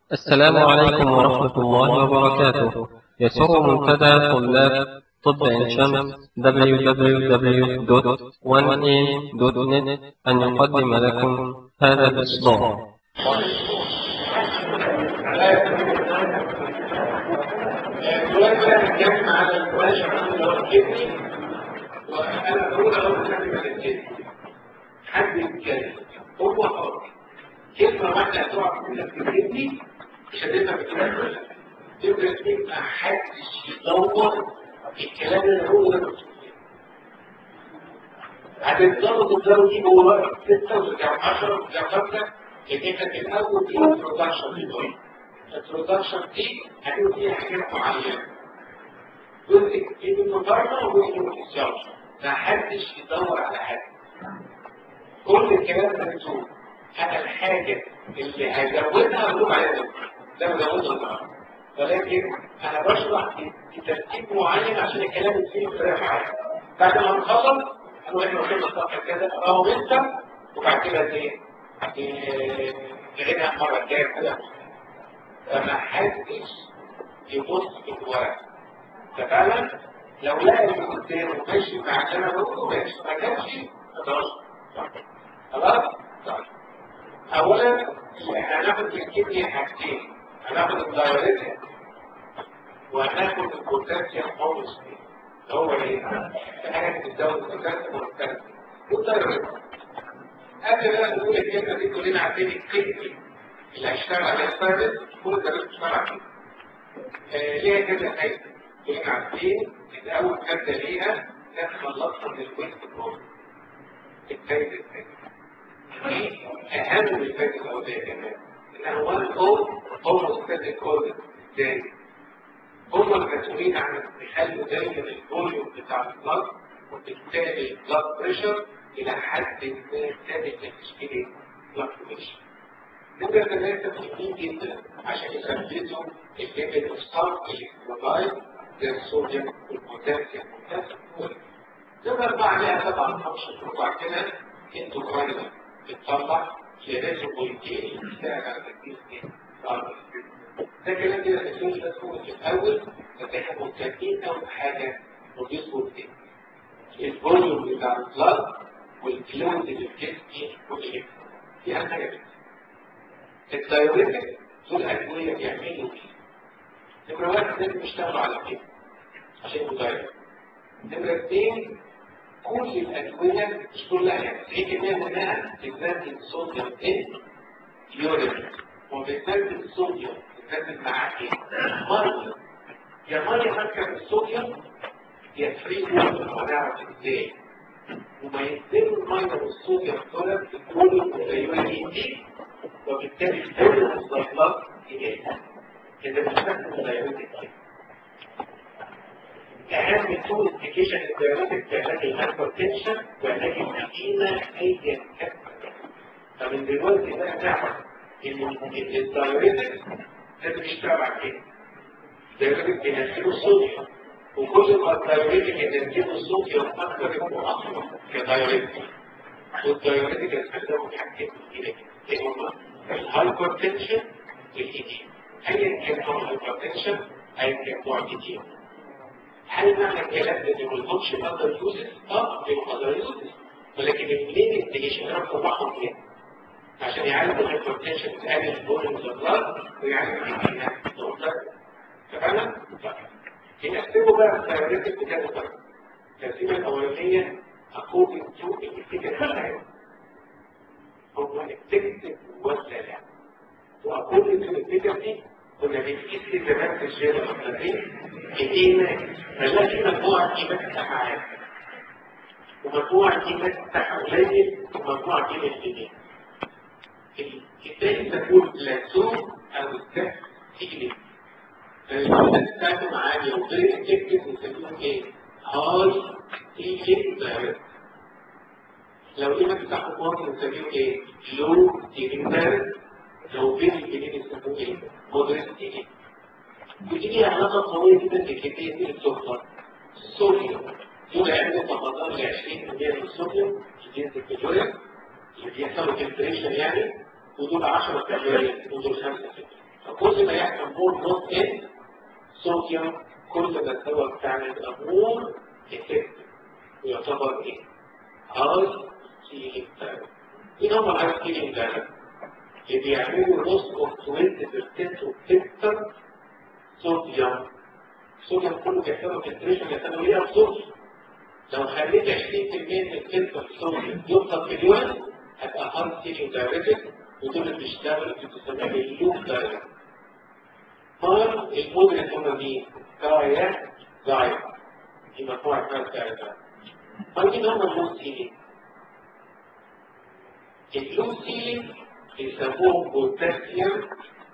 السلام عليكم ورحمة الله وبركاته يسر منتدى طلاب طب عين شمس www.1am.net أن يقدم لكم هذا الإصدار دلوقتي بقى هنتكلم على الفلاش اللي هو الكدني وانا بقول اهو بنتكلم على الكدني حد يتكلم هو حر كلمه واحده هتقع في الكدني مش هتبقى في الكلام كلها تبقى تبقى محدش يدور الكلام اللي هو ده هتفضلوا تفضلوا تجيبوا ورق 6 وترجعوا 10 وترجعوا 5 لان انت في الاول في انترودكشن في الانترودكشن دي هتقول فيها حاجات معينه جزء من المقارنه وجزء من الفسيولوجي محدش يدور على حاجه كل الكلام ده مكتوب انا الحاجه اللي هزودها بقول عليها ده بزودها النهارده ولكن انا بشرح بترتيب معين عشان الكلام يصير بطريقه معينه بعد ما نخلص هنقول احنا وصلنا الصفحه كذا اهو انت وبعد كده ايه نعيدها المره الجايه كده فما حدش يبص في الورق ففعلا لو لقى اللي قدامه ماشي مع اللي انا بقوله ماشي ما كانش خلاص خلاص طيب اولا احنا هناخد في الكيمياء حاجتين هناخد الدايوريتك وهناخد البوتاسيوم هوموس اللي هو ايه؟ حاجه بتزود البوتاسيوم والبوتاسيوم والدايوريتك قبل بقى نقول الكلمه دي كلنا عارفين الكيمياء اللي هيشتغل عليها السيرفيس كل ده بيشتغل عليه آه ليها كذا حاجه كلنا عارفين ان اول ماده ليها كانت خلصنا من الويست بروب الفايده الثانيه اهم من الفايده الاوليه كمان انها وان او هو ستاتيك كود ازاي هم المسؤولين عن يخلوا دايما الفوليوم بتاع البلد وبالتالي البلد بريشر الى حد ما ثابت لتشكيل بلد بريشر نمرة ثلاثة مهمين جدا عشان يثبتوا الليفل اوف سالت الكترولايت زي الصوديوم والبوتاسيوم والبوتاسيوم نمرة أربعة ليها طبعا فانكشن وبعد كده اندوكراينر بتطلع ليفل بوليتين بتساعد على تركيز ده كلام كده الاسئله ده في الاول بس احنا مهتمين قوي بحاجه نضيفه تاني الفوليوم بتاع البلاد والفلويد اللي في جسمي والايه دي اهم حاجه بس الدايوريتك دول ادويه بيعملوا ايه؟ نمره واحد لازم يشتغلوا على كده عشان يبقوا دايوريتك نمره اثنين كل الادويه مش كلها يعني 90% منها بتنزل صوديوم ان يورين وبتنزل الصوديوم بتنزل معاه ايه؟ ميه يا ميه ماسكه في الصوديوم يا فري ووتر هنعرف ازاي وما ينزلوا الميه والصوديوم دول في كل القليلين دي وبالتالي كل الصيدلات يقل كده بنستخدم الدايوريتك اهم تو ابلكيشن الدايوريتك في علاج الهايبرتنشن وعلاج الاديمه ايا كان فمن دلوقتي بقى نعرف ان الدايوريتك لازم يشتغل على كده الدايوريتك بينزلوا الصوديوم وكل ما الدايوريتك ينزلوا الصوديوم اكثر يكون اقوى كدايوريتك والدايوريتك يستخدموا في حاجتين كده ايه هما الهايبرتنشن والايديم ايا كان نوع الهايبرتنشن ايا كان نوع الايديم هل معنى الكلام ده ما يكونش مقدر يوزن؟ اه بيقدر يوزن ولكن المين انتجيشن انا بطلعهم ليه؟ عشان يعالج الهايبرتنشن تقلل الفوليوم البلاد ويعالج الايديم تمام؟ يقسموا بقى الثيوريتك بكذا طريقه التقسيمه الاولانيه according to الاتجاه هو التكتب ولا لا وأقول لك الفكرة دي كنا بنقيس زمان في الشارع الأخرين الإيمان فلا في مجموعة إيمان بتاعها عالي ومجموعة إيمان بتاعها قليل ومجموعة إيمان الإيمان الثاني تقول لازوم أو الكف تيجي فالإيمان بتاعتهم عالية وغير التكتب بنسميهم إيه؟ هاي تيجي دايركت لو ايه بتاعه كوارت بنسميه ايه؟ لو تيجنتال لو بين الجنين يسموه ايه؟ مودريت تيجن ودي ليها علاقه قويه جدا بكميه السكر الصوديوم دول عنده تفاضل ل 20% من الصوديوم في جنس اليوريا اللي بيحصلوا فلتريشن يعني ودول 10% ودول 5% فكل ما يحصل مور نوت ان صوديوم كل ما الدواء بتاعنا يبقى مور افكتيف ويعتبر ايه؟ هاي سيلينج ثيرابي مين هم الهاي سيلينج ثيرابي؟ اللي بيعملوا لوس اوف 20% وفيكتر صوديوم الصوديوم كله بيحصل فلتريشن يحصل ليه ابسوربشن لو خليت 20% من الفلتر صوديوم يوصل في اليورين هتبقى هاي سيلينج دايركت ودول اللي بيشتغلوا في بتسميها اللوب دايركت مار المودريت هم مين؟ كايا زايد دي مجموعة اسمها كايا زايد مين هم اللو سيلينج؟ اللو سيلينج بيسموهم بوتاسيوم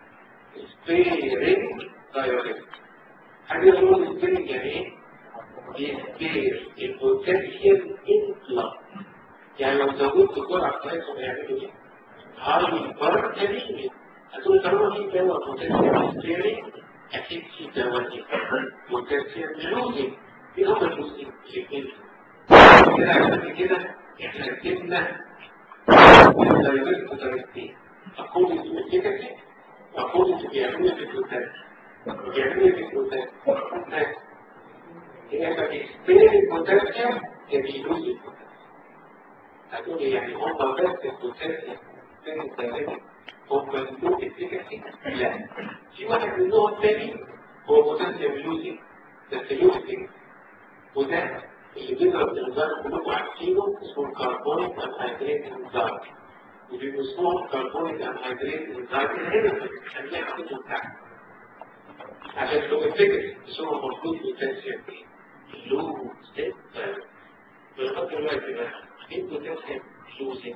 سبيرنج دايوريتك حاجة يقولوا سبيرنج يعني ايه؟ بيسبير البوتاسيوم انفلق يعني لو زودت الجرعة بتاعتهم هيعملوا ايه؟ هاي بارك تاني هتقول طالما في دواء بوتاسيوم سبيرنج اكيد في دواء بوتاسيوم لوزنج دي هم اللوزنج الاثنين كده عشان كده احنا ركبنا الدايركت طريقتين according to efficacy according to بيعملوا في الكتاب بيعملوا في الكتاب هي ما بيستير البوتاسيوم يا بيدوز البوتاسيوم هتقول يعني هم بس البوتاسيوم في الدايركت هم له efficacy لا في واحد منهم تاني هو بوتاسيوم لوزي بس له efficacy وده اللي بيضرب الانزيم كلكم عارفينه اسمه كربونيك انهيدريت انزيم وبيبقوا اسمهم كربونيك انهيدريت انزيم الهيدرين خليها حطيته تحت عشان لو افتكر اسمه المفروض بوتاسيوم ايه؟ لو ستيب لغايه دلوقتي بقى ايه بوتاسيوم لوزين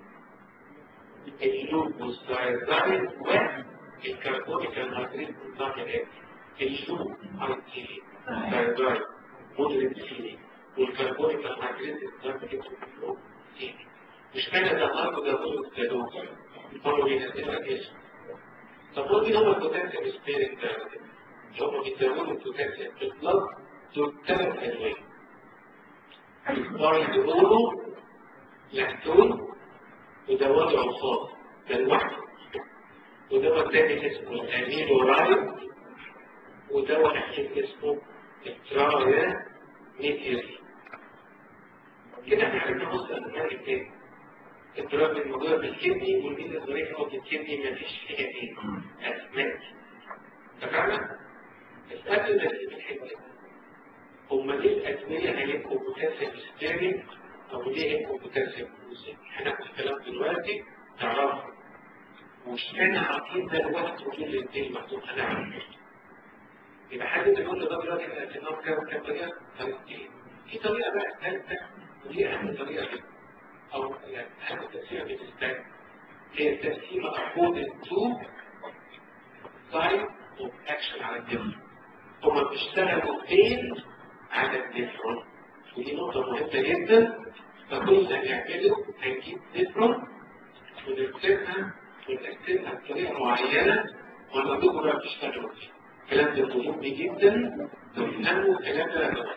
اللو والسايزاين والكربونيك انهيدريت انزيم اللو هايتيلي سايزاين مودريت فيلي والكربونيك انهيدريت انزيم كده مش معنى ده الارض ده كله كدوب الفرق بين الاسم طب ودي هم البوتنسيال سبيرنج ده اللي هم بيزودوا البوتنسيال في البلد دول ثلاث انواع الفار يقولوا لاكتون ودواء العنصار ده لوحده ودواء تاني اسمه الاميلو رايد ودواء اخير اسمه الترايا ميثيري كده احنا عرفنا نوصل للنوع التاني الدراب الموجودة في الكدني والميزة الظريفة في الكدني مفيش فيها ايه؟ أسماك اتفقنا؟ بس قبل ما نسيب الحتة هما ليه الأدوية هيبقوا بوتاسيوم ستيرنج أو ليه هيبقوا بوتاسيوم لوزنج؟ هناخد الكلام دلوقتي تعرفوا مش أنا عارفين ده الوقت وكل الاثنين مكتوب أنا عارف يبقى حد يقول له ده دلوقتي احنا قسمناهم كام كام طريقة؟ طريقتين في طريقة بقى ثالثة ودي أهم طريقة جدا أو يعني هذا التقسيمة بالنسبة هي التقسيمة according to type of action على الدفن هما بيشتغلوا فين على الدفن ودي نقطة مهمة جدا فكل اللي هنعمله هنجيب دفن ونرسمها ونقسمها بطريقة معينة ونقول لكم بقى بتشتغلوا فين الكلام ده مهم جدا تفهموا الكلام ده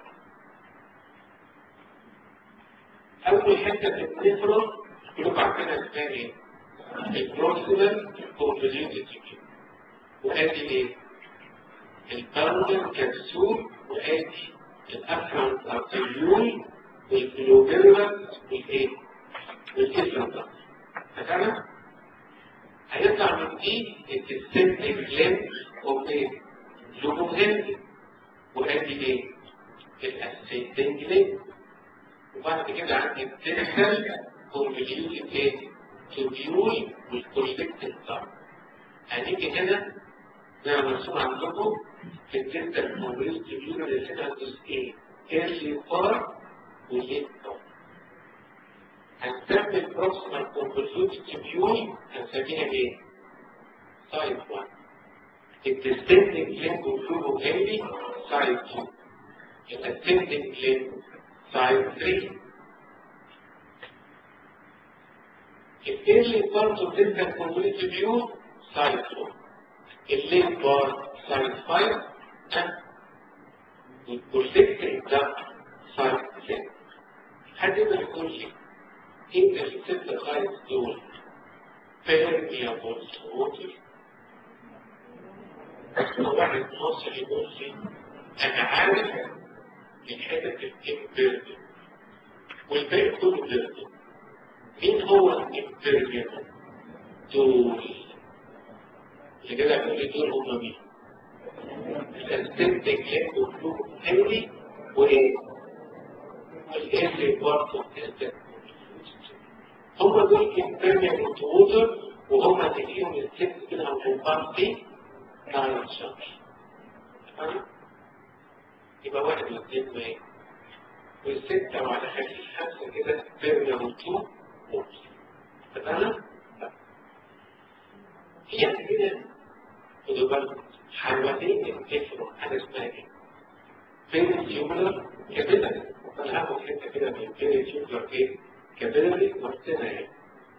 أول حتة في النفرون كلكم عارفينها اسمها إيه؟ البروكسيمال كونفوليوتد وآدي إيه؟ الباودر كبسول وآدي الأفرنت أرتريول والجلوبيرولار والإيه؟ والإفرنت فاهمة؟ هيطلع من دي الديستنتنج لينك أوف إيه؟ لوبوهند وآدي إيه؟ الأسيتنج لينك وبعد كده عندي التنسل كونفوليوتد ايه؟ تبيول والكوليكتد ضغط. هنيجي هنا زي ما مرسوم عندكم في التنسل كونفوليوتد تبيول اللي هنا جزئين ايرلي بار وليت بار. هنسمي البروكسيمال كونفوليوتد تبيول هنسميها ايه؟ سايد 1 الديستنتنج لينك وفلوبو هيلي سايد 2 الاسندنج لينك سايد 3 الايرلي بارت اوف ديفرنت كوميونيتي فيو سايد 4 الليت بارت سايد 5 والبروتكتنج ده سايد 6 حد يقدر يقول لي ايه الست سايد دول فيرميابل ووتر واحد مصري يقول لي انا عارف من حته الامبيرجن والباقي كله بيرجن مين هو الامبيرجن دول اللي كده يقول لي دول هم مين الاسيبتك ليكو هنري وايه والاسي برضه هم دول امبيرجن ووتر وهم اللي فيهم الست كده هنقوم فيه كانت شمس يبقى واحد واثنين مية والستة وعلى خليل خمسة كده بيرنا وطوب موت تمام؟ في عندنا خدوا بالكم حيوانين بتفرق حاجة اسمها ايه؟ بيريتيوبلر كابيلاري انا هاخد حتة كده من بيريتيوبلر ايه؟ كابيلاري وقتنا ايه؟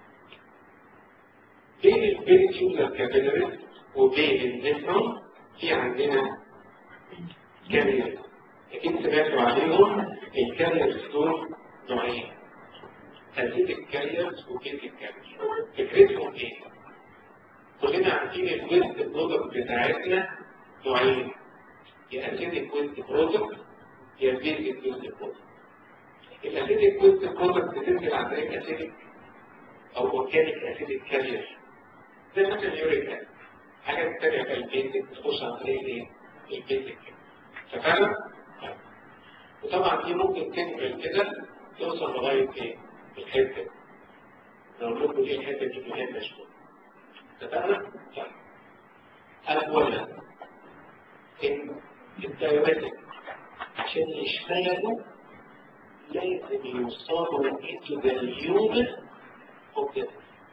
بين البيريتيوبلر كابيلاري وبين النفرون في عندنا كارير اكيد سمعتوا عليهم الكاريرز دول نوعين هذه الكاريرز وبيت الكاريرز فكرتهم ايه؟ كلنا عارفين الويست برودكت بتاعتنا نوعين يا اسيدك ويست برودكت يا بيزك ويست برودكت الاسيدك ويست برودكت بتنزل عن طريق اسيدك او اورجانيك اسيدك كارير زي مثلا اليوريك اسيد حاجة تانية في البيزك تخش عن طريق ايه؟ البيزك ففعلا وطبعا دي ممكن تكمل كده توصل لغاية ايه؟ الحتة لو لكم دي الحتة دي مهمة شوية اتفقنا؟ طيب أولا إن الدايرتك عشان يشتغلوا لازم يوصلوا into the unit of the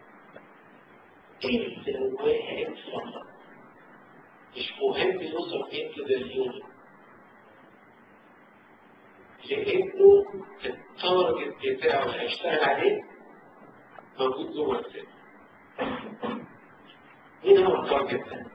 إلا واحد فقط مش مهم يوصل into the unit لأنه التارجت بتاعه اللي هيشتغل عليه موجود جوه السيل مين هو التارجت ده؟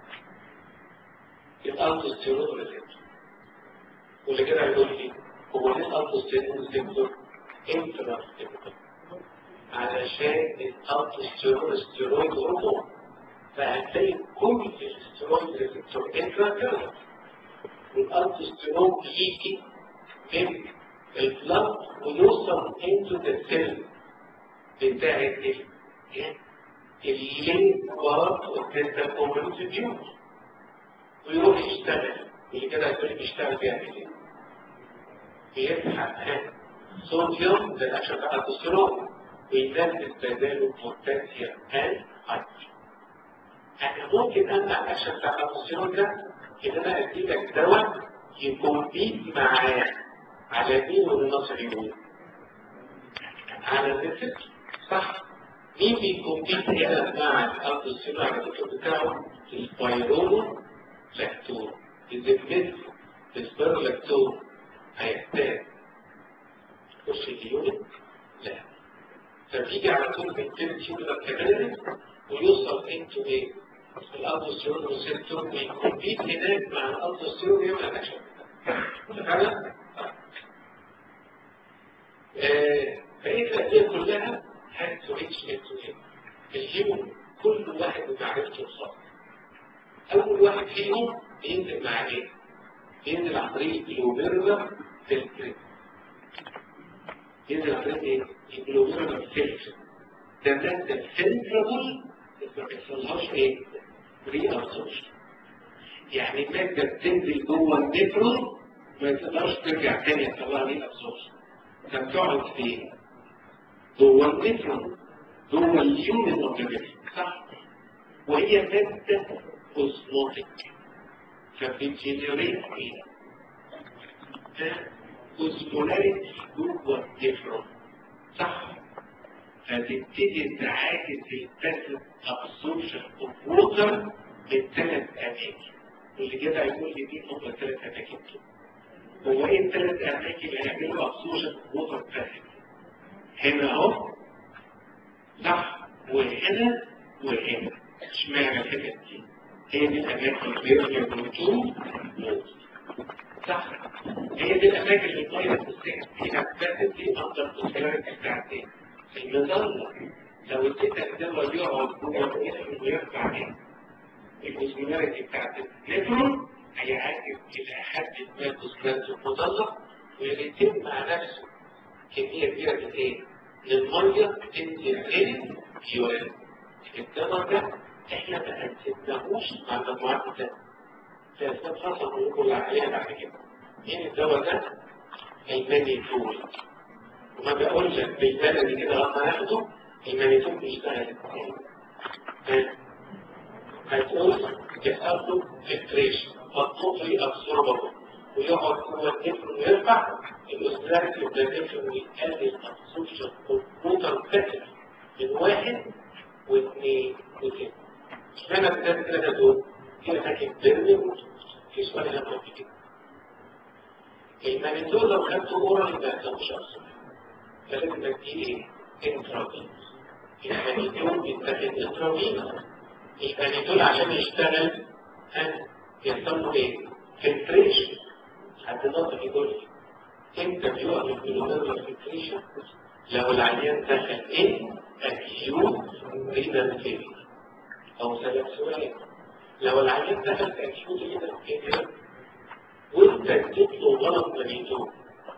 الالتوستيرون ريسبتور واللي كده هيقول لي هو ليه الالتوستيرون ريسبتور انترا علشان الالتوستيرون ستيرويد هرمون فهتلاقي كل الستيرويد ريسبتور انترا والالتوستيرون بيجي من البلد ويوصل into the cell بتاعت الليل بارت والتنتا كومنت ويروح يشتغل اللي كده هتقول بيشتغل بيعمل ايه؟ بيسحب صوديوم ده الأكشن بتاع التستيرون وينزل بداله بوتاسيوم ان هيدروجين انا ممكن امنع الاكشن بتاع التستيرون ده ان انا ادي لك دواء يكمبيت معاه على مين والنصر يقول على الريسبت صح مين بيكمبيت هنا مع الالتستيرون على الريسبت بتاعه الفيرولو لاكتون الزبدة السبرلاكتون هيحتاج خش اليونت لا فبيجي على طول في التيوبولار كابيلاري ويوصل انتو ايه الالدوستيرون ريسبتور ويكمبيت هناك مع الالدوستيرون يعمل اكشن فعلا فايه الادويه كلها هاد تو ريتش انتو ايه الهيومن كل واحد بمعرفته الخاصه اول واحد فيهم بينزل مع ايه بينزل عن طريق الجلوبيرلا فلتر ينزل عن طريق ايه الجلوبيرلا فلتر ده مادة فلترابل ما بيحصلهاش ايه ري ابسوربشن يعني المادة بتنزل جوه النفرون ما تقدرش ترجع تاني تطلع ري ابسوربشن فبتقعد فين جوه النفرون جوه اليونت اوف ذا صح وهي مادة اوزموتيك فبتجنريت ايه اوزمولاريتي جوه النفرون صح فتبتدي تعاكس الباسف ابسوربشن اوف ووتر من ثلاث اماكن واللي كده هيقول لي دي هم ثلاث اماكن دول هو ايه الثلاث اماكن اللي هيعملوا ابسوربشن اوف ووتر باسف هنا اهو صح وهنا وهنا اشمعنى الحتت دي هي دي الأماكن اللي بيرجع البروتون صح هي دي الأماكن اللي الفيروس السكن فيها بتاعت دي أفضل الكلاريتي بتاعتين المظلة لو اديتك دواء يقعد جوه الجسم ويرجع ايه الاسمولاريتي بتاعت النيترون هيعدي الى حد ما الاسمولاريتي المضلة ويتم مع نفسه كمية كبيرة من ايه؟ للمية بتنزل من اليورين الدواء ده احنا ما هنسيبناهوش مع المجموعات الثانية فاسباب خاصة بنقول عليها بعد كده مين الدواء ده؟ المانيتول وما بقول لك بالبلدي كده لما ناخده المانيتول بيشتغل ازاي؟ هتقول يحصل فلتريشن فالطفل ابسوربه ويقعد جوه الجسم ويرفع الاوسلاريتي اوف ذا جسم ويقلل ابسوربشن كمبيوتر كتر من واحد واثنين وثلاثة اشمعنى بجد كده دول؟ كده فاكر بيرمي في سؤال هنا في كده المانيتول لو خدته اورال يبقى ده مش ابسورب فلازم تديه ايه؟ انترافينوس المانيتول بيتاخد انترافينوس المانيتول عشان يشتغل يحصل له ايه؟ فلتريشن حد نقطة يقول امتى بيقف الكيلومتر فلتريشن لو العيان دخل ايه؟ اكيوت رينال فيلير او سبب سؤال لو العيان دخل في اكيوت رينال فيلير وانت اديت له غلط مانيتول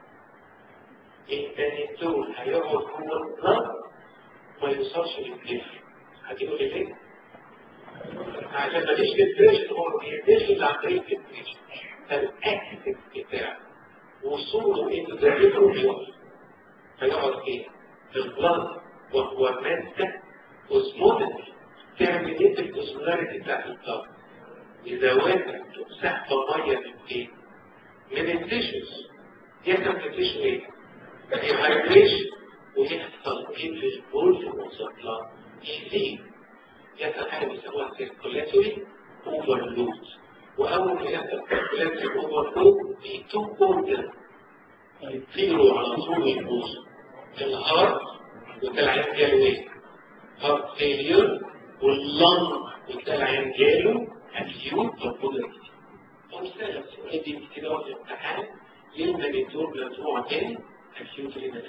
المانيتول هيقعد جوه البلد ما يوصلش للجسم هتقول لي ليه؟ عشان مفيش فلتريشن هو ما بيقدرش عن طريق فلتريشن فالاكتف بتاعه وصوله الى ذاته بيقف فيقعد ايه؟ في البلد وهو مادة اوزموتيك تعمل ايه في الاوزمولاريتي بتاعت البلد؟ اذا واحد سحب ميه من ايه؟ من التيشوز يحصل في التيشو ايه؟ يهايدريشن ويحصل ايه في البول في البلد؟ يزيد يحصل حاجه بيسموها سيركولاتوري اوفرلود واول ما يحصل سيركولاتوري اوفرلود بيتوب اوردر يطيروا على طول يبوظوا الهارت وده العين جاله ايه؟ هارت فيلير واللنج وده العين جاله اكيوت تربودرتي او سهل السؤال دي كده وقت الامتحان ليه المانيتور مزروع تاني اكيوت رينال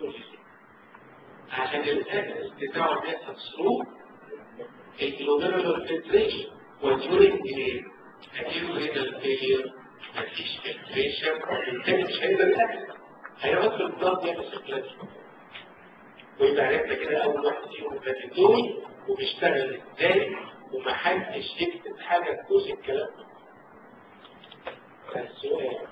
عشان الاكل بتاعه بيحصل سلوك الجلوميرولار فلتريشن وديورنج ايه؟ اكيد رينال فيلير مفيش فلتريشن بالتالي مش هيقدر ياكل هيقعد في البلاد يعمل سيركلاتي ويبقى عرفنا كده اول واحد فيهم فاتدول وبيشتغل ازاي ومحدش يكتب حاجه تجوز الكلام ده فالسؤال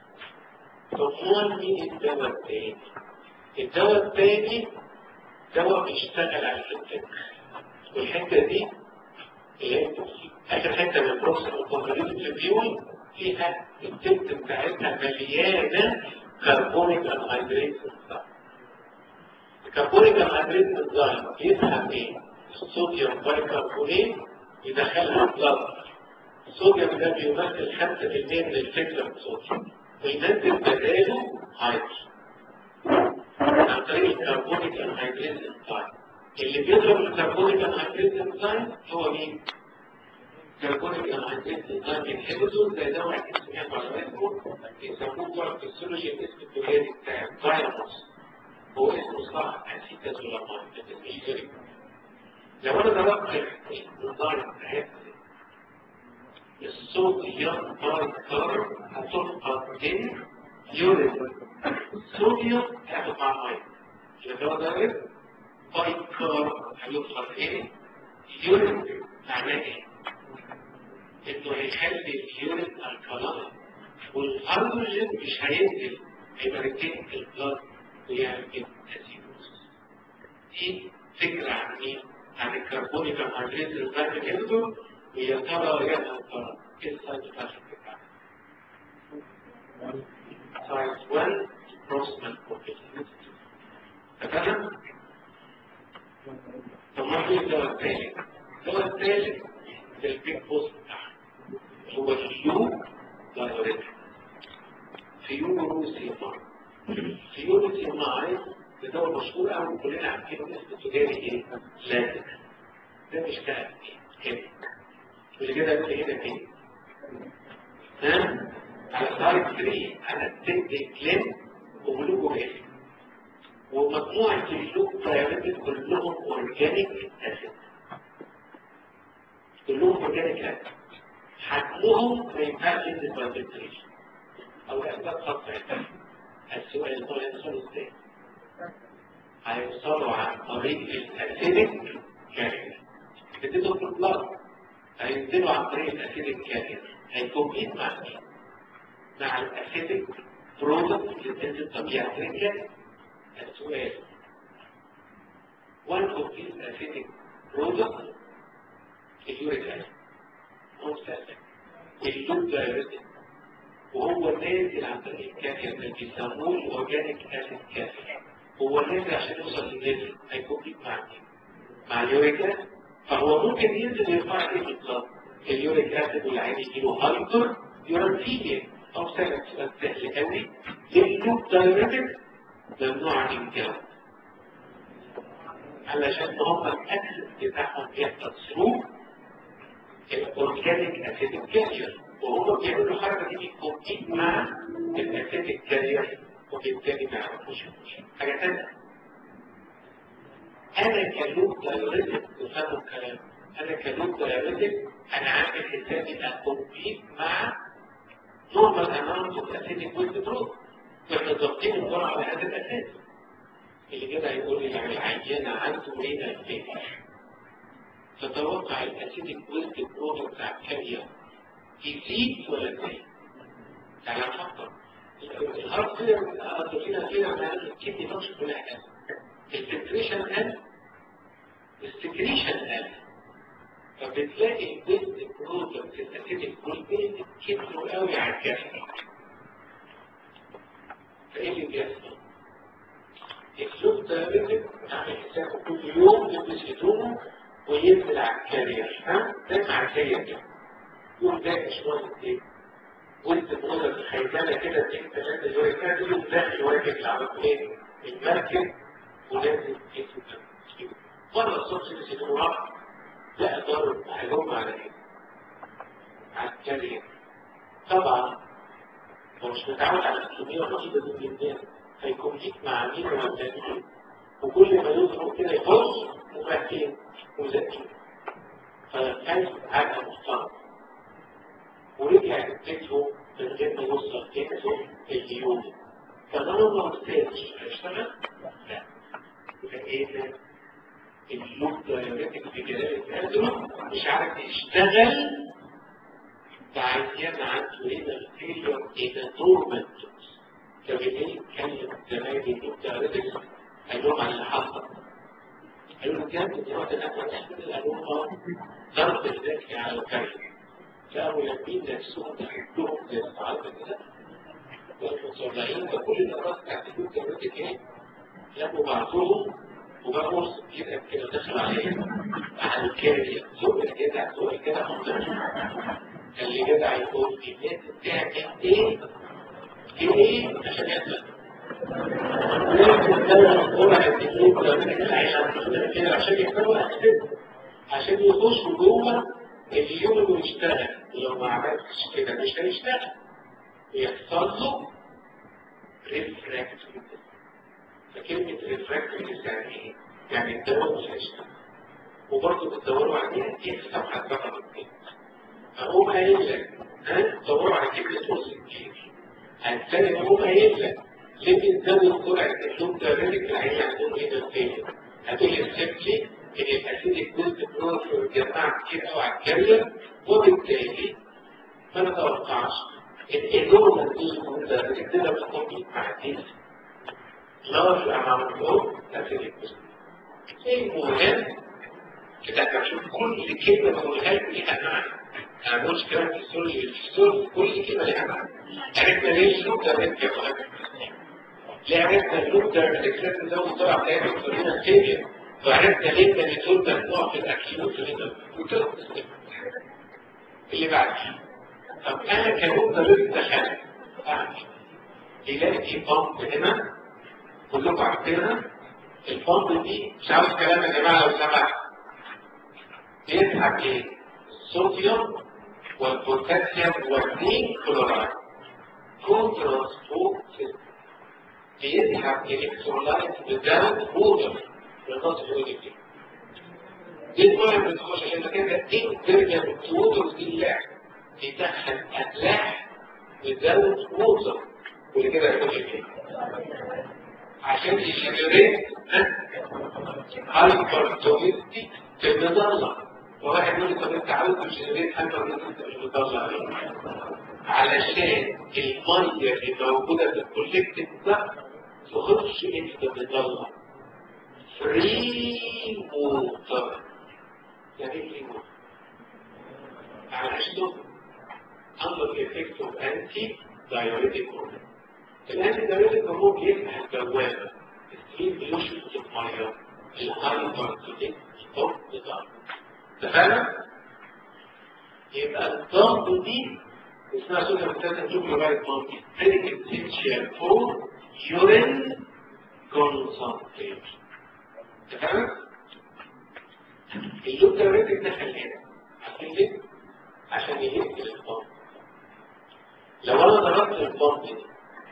طب مين الدواء التاني؟ الدواء التاني دواء بيشتغل على الفلتر والحتة دي اللي هي آخر حتة من البروسس الكونفريت الفيول فيها التلت بتاعتها مليانة كربونيك انهيدريت الكربونيك انهيدريت انزيم يفهم ايه؟ الصوديوم بايكربونيت يدخلها البلد الصوديوم ده بيمثل 5% من الفكرة الصوديوم وينزل بداله هايدروجين عن طريق الكربونيك انهيدريت انزيم اللي بيضرب الكربونيك انهيدريت انزيم هو مين؟ كربونيك انهيدريت انزيم انهبيتور زي ده واحد اسمه على اسمه يسموه بتوع الفسيولوجي الاسم التجاري بتاع فايروس هو اسمه صح اسيتازولامين ده مش غريب لو انا ضربت الانزيم بتاعت الصوديوم بايكار هتفقد من يورين الصوديوم هياخد مع الميه يبقى هو ضرب بايكار هيفقد ايه؟ يورين معناه ايه؟ انه هيخلي اليورين الكلاين والهيدروجين مش هينزل هيبقى ريتين في البلاد ويعمل اسيدوز دي فكره عن مين؟ عن الكربونيك انهيدريت انزيم انهبيتور ويا ترى يا ترى ايه السايد افكت بتاعها؟ سايد 1 بروكسيمال كومبليت تمام؟ طب ما في الدواء الثالث الدواء الثالث ده البيج بوست بتاعها هو الفيو دايوريتك فيوروسيماي فيوروسيماي ده دواء مشهور قوي كلنا عارفينه اسمه تجاري ايه؟ لازم ده مش كده كده مش كده يقول هنا ايه؟ ها؟ على سايد 3 على التنت كلين وبلوجو ايه؟ ومجموعة الفلوك دايوريتك كلهم اورجانيك اسيد كلهم اورجانيك اسيد حجمهم ما ينفعش ينزل كونسنتريشن او لاسباب خاصه السؤال هو يوصلوا ازاي؟ هيوصلوا عن طريق الاسيدك كارير بتدخل في البلاد هينزلوا عن طريق الاسيدك كارير هيكومبيت مع مين؟ مع الاسيدك برودكت اللي بتنزل طبيعة رجلة السؤال one of these acidic products اليوريك اسيد مستهلك اللوب دايرتك وهو نازل عن طريق الكافية اللي بيسموه الاورجانيك اسيد كافية هو نازل عشان يوصل للليفل هيكون مع مين؟ مع اليوريك اسيد فهو ممكن ينزل ويرفع ايه بالظبط؟ اليوريك اسيد والعين يجيله هايبر يورانتيميا او سبب سؤال سهل قوي اللوب دايرتك ممنوع عن الجو علشان هم الاكسس بتاعهم بيحصل ثرو الاورجانيك اسيدك كارير وهم بيعملوا الحركه دي بتكومبيت مع الاسيدك كارير وبالتالي ما يعرفوش حاجه ثانيه انا كلوب دايرتك تفهموا الكلام انا كلوب دايرتك انا عامل حسابي اكومبيت مع نورمال اماونت اوف اسيدك ويست برود واحنا ضاغطين الجرعه على هذا الاساس اللي كده هيقول لي يعني عينه عنده ايه الفيك تتوقع الاسيدك ويست برود بتاع الكارير يزيد ولا يزيد؟ يعني نفكر الهارت فيلر قصده فينا فينا على الكدني فانكشن كلها قل الفلتريشن قل السكريشن قل فبتلاقي الويست برودكت الاسيدك بروتين كتروا قوي على الجسم فايه اللي بيحصل؟ الفلوس ده عامل حسابه كل يوم يلبس هدومه وينزل على الكارير ها؟ ده معدية كده يوم ده شوية ايه؟ وانت بقولك الخيزانة كده اتنين ثلاثة يوري كده يوم داخل واقف العرب ايه؟ المركب ونازل اسم مرة الصبح نسيت راح لا ضرب هجوم على ايه؟ على الكارير طبعا هو مش متعود على الكمية الرهيبة دي جدا هيكون ليك مع مين ولا مين وكل ما يظهر كده يخش ومهتين وزكين فالحاج عادة محترم ورجع بيته من غير ما يوصل بيته اليوم فضرب ما استاذ هيشتغل؟ لا فايه ده؟ اللوب دايرتك في جلال الأزرق مش عارف يشتغل بعدين عنده هنا الفيلير إلى نورمال فبالتالي كلم زمايلي اللوب دايرتك قال لهم على اللي حصل قالوا له كام دلوقتي الاكل تحمل قالوا اه ضرب الذكي على الكلب كانوا يمين نفسهم تحبهم زي الصعايده كده والمصارعين فكل الناس بتاعت اللوب دايرتك ايه لموا بعضهم وبقوا يبقى كده دخل عليه على الكارية زوج الجدع زوج الجدع قال لي جدع يقول لي لازم تعمل ايه ايه عشان يحصل لازم تدور جرعة اللوب كده عشان يحصلوا اكسد عشان يخشوا جوه اليوم ويشتغل ولو ما عملتش كده مش هيشتغل ويحصل له ريفراكتوري فكلمة ريفراكتوري يعني ايه؟ يعني الدواء مش هيشتغل وبرضه بتدوروا عليها ايه في صفحة رقم اثنين فهو قايل لك ها دوروا على كلمة وصل كتير هتلاقي هو قايل لك ليه بتزود جرعة اللوب ده ريدك العين عندهم هنا الفيلم هتقول لي سيبتي ان الاسيد الجزء بروفر جماعة كتير قوي على الكارير وبالتالي ما نتوقعش ان النورمال دوز ده ريدك ده بتكون مع ديس large amount of acidic المهم كده هتشوف كل كلمة بقولها لك ليها معنى أنا بقولش كلام في السوري في السوري كل كلمة ليها معنى عرفنا ليه اللوب ده بنت ليه عرفنا اللوب ده بالإكسات ده وطلع تاني وصلنا ستيريا وعرفنا ليه ده بتقول ده نوع في الأكيوت وكده اللي بعد طب أنا كلوب ده بنت دخلت أعمل يلاقي بامب هنا كلكم عارفينها الفرد دي مش عاوز كلام يا جماعه لو سمحت بيسحب ايه؟ الصوديوم والبوتاسيوم والزنك كلورايد كونترانسبورت بيسحب الكترولايت without water بالنص الوجه دي الميه ما بتخش عشان كده دي ترجع بالتوتر ودي اللعب يدخل املاح ويزود ووتر واللي كده يخش فيه عشان يجنريت هايبر توميستي في المظله وواحد يقول لي طب انت عاوز تجنريت هايبر توميستي في المظله ليه؟ علشان الميه اللي موجوده في الكوليكتيف ده تخش انت المظله فري ووتر يعني ايه فري ووتر؟ عشان under the effect of anti-diuretic hormone. الانتي دايوريتك هرمون بيفتح البوابه السليم بيشفط الميه الهايبر كونكت ستوب بتاعه اتفقنا؟ يبقى الضغط دي اسمها سودا بتاعت جمله بقى الضغط very essential for urine concentration اتفقنا؟ اللوب دايوريتك ده خلينا عارفين ليه؟ عشان يهد الضغط لو انا ضربت الضغط دي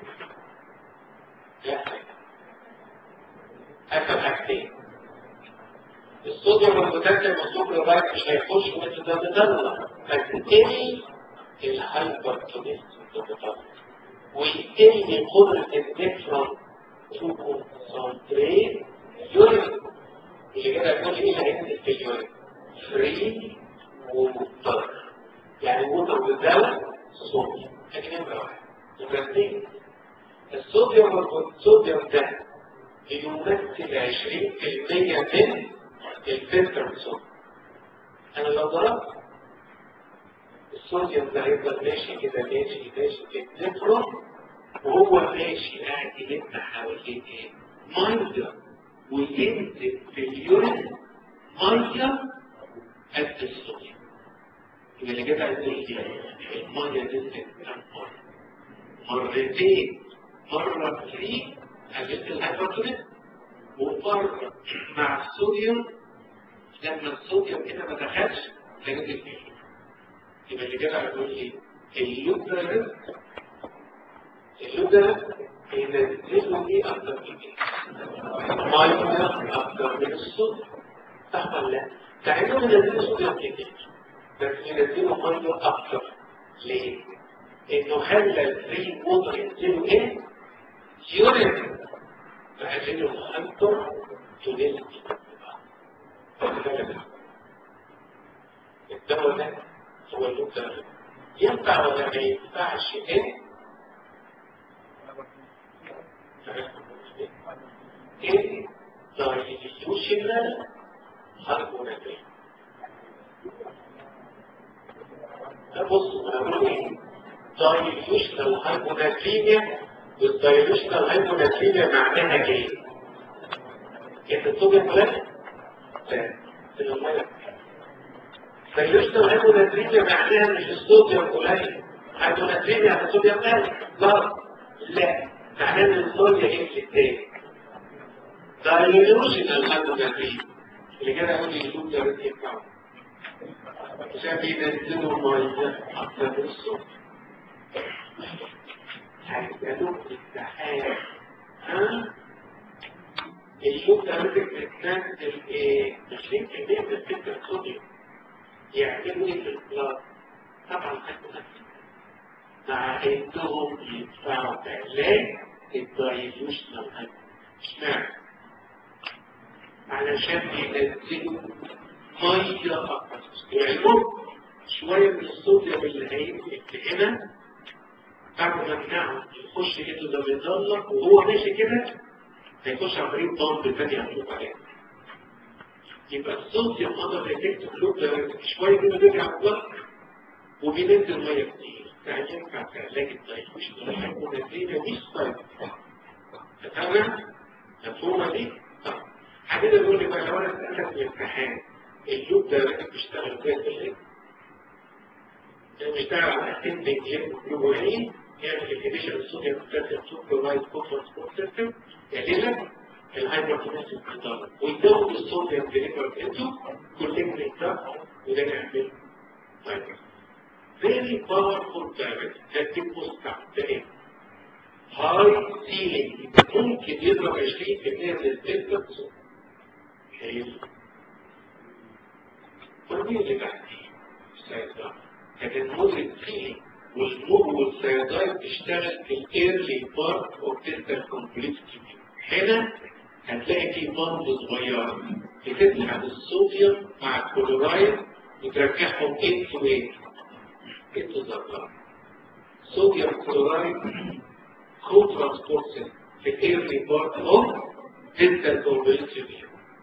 أكل حاجتين الصوديوم والبوتاسيوم والسكر بقى مش هيخش مثل ده بضلة فتقل الهايبرتونيزم بضلة ويقل قدرة النفرون تو كونسنتريت يورين اللي كده يقول ايه اللي هينزل في اليورين فري ووتر يعني ووتر وزاوت صوديوم لكن نمرة واحد نمرة اثنين الصوديوم والصوديوم ده بيمثل 20% من الفلتر صوديوم انا لو ضربت الصوديوم ده هيفضل ماشي كده ماشي ماشي كده نفرون وهو ماشي قاعد يلف حوالين ايه؟ ميه وينزل في اليورين ميه قد الصوديوم يبقى اللي كده عايز ايه؟ الميه نزلت كام مره؟ مرتين مرة فري قللت الهيدروجين ومرة مع الصوديوم لما الصوديوم كده ما دخلش لقيت الفيل يبقى اللي كده هيقول لي اللوبرنت اللوبرنت ينزلوا ايه اكتر من ايه؟ ميه اكتر من الصوديوم صح ولا لا؟ تعالوا ننزلوا صوديوم كتير بس ينزلوا ميه اكتر ليه؟ انه خلى الفري ووتر ينزلوا ايه؟ يورين فقللوا الهايبر تونيزمي الدواء ده هو اللوكر ينفع ولا ما ينفعش ايه؟ ايه؟ دايليوشنال هارموناتري ده بصوا انا بقول ايه؟ دايليوشنال هارموناتريميا والدايلوشنال هايبوناتريميا معناها ايه؟ ان الصوديوم قليل؟ لا في الميه دايلوشنال هايبوناتريميا معناها مش الصوديوم قليل هايبوناتريميا يعني الصوديوم قليل لا لا معناها ان الصوديوم يقل تاني دايلوشنال هايبوناتريميا اللي كده يقول لي اللوب ده بيتقطع عشان بينزلوا الميه اكتر من الصوديوم هيسألوك الامتحان ها الشوك ده ممكن بتنزل ايه 20% من الفكر الصوديوم يعملوا ايه في الكلاس طبعا هتنزل مع انهم يدفعوا علاج الدايلوشنال هايبر اشمعنى؟ علشان ينزلوا ميه اكتر يعملوا شويه من الصوديوم اللي هينزل هنا بعد ما بتاعه يخش كده ده بيتظلق وهو ماشي كده هيخش عن طريق ضمب تاني هنشوف عليه يبقى الصوديوم قدر يتكتب لوب شويه كده بيرجع الضغط وبينزل ميه كتير يعني ينفع في علاج الدايلوشن هيكون نتيجه مش طيب تمام مفهومه دي؟ طب حبيبي بيقول لي بقى لو انا سالتك في الامتحان اللوب ده بيشتغل كويس بالايه؟ بيشتغل على اسندنج جلوبولين يعمل الانيبيشن الصوديوم بوتاسيوم سوبروايز كونفرنس سيستم يقلل الهايبرتونيزم الضغط ويزود الصوديوم ديليفر انتو كولكتنج ده وده يعمل هايبر very powerful parent that people start ايه هاي سيلينج ممكن يضرب 20% من الفلتر حلو والمين اللي تحتيه السيدايد كانت المدرك فيه والنور والسيدايد تشتغل في الايرلي بارت اوف ديستال كومبلكسيتي هنا هتلاقي في بامب صغيره بتسحب الصوديوم مع الكلورايد وترجعهم انتو ايه؟ انتو ذا صوديوم كلورايد كو ترانسبورت في الايرلي بارت اوف ديستال كومبلكسيتي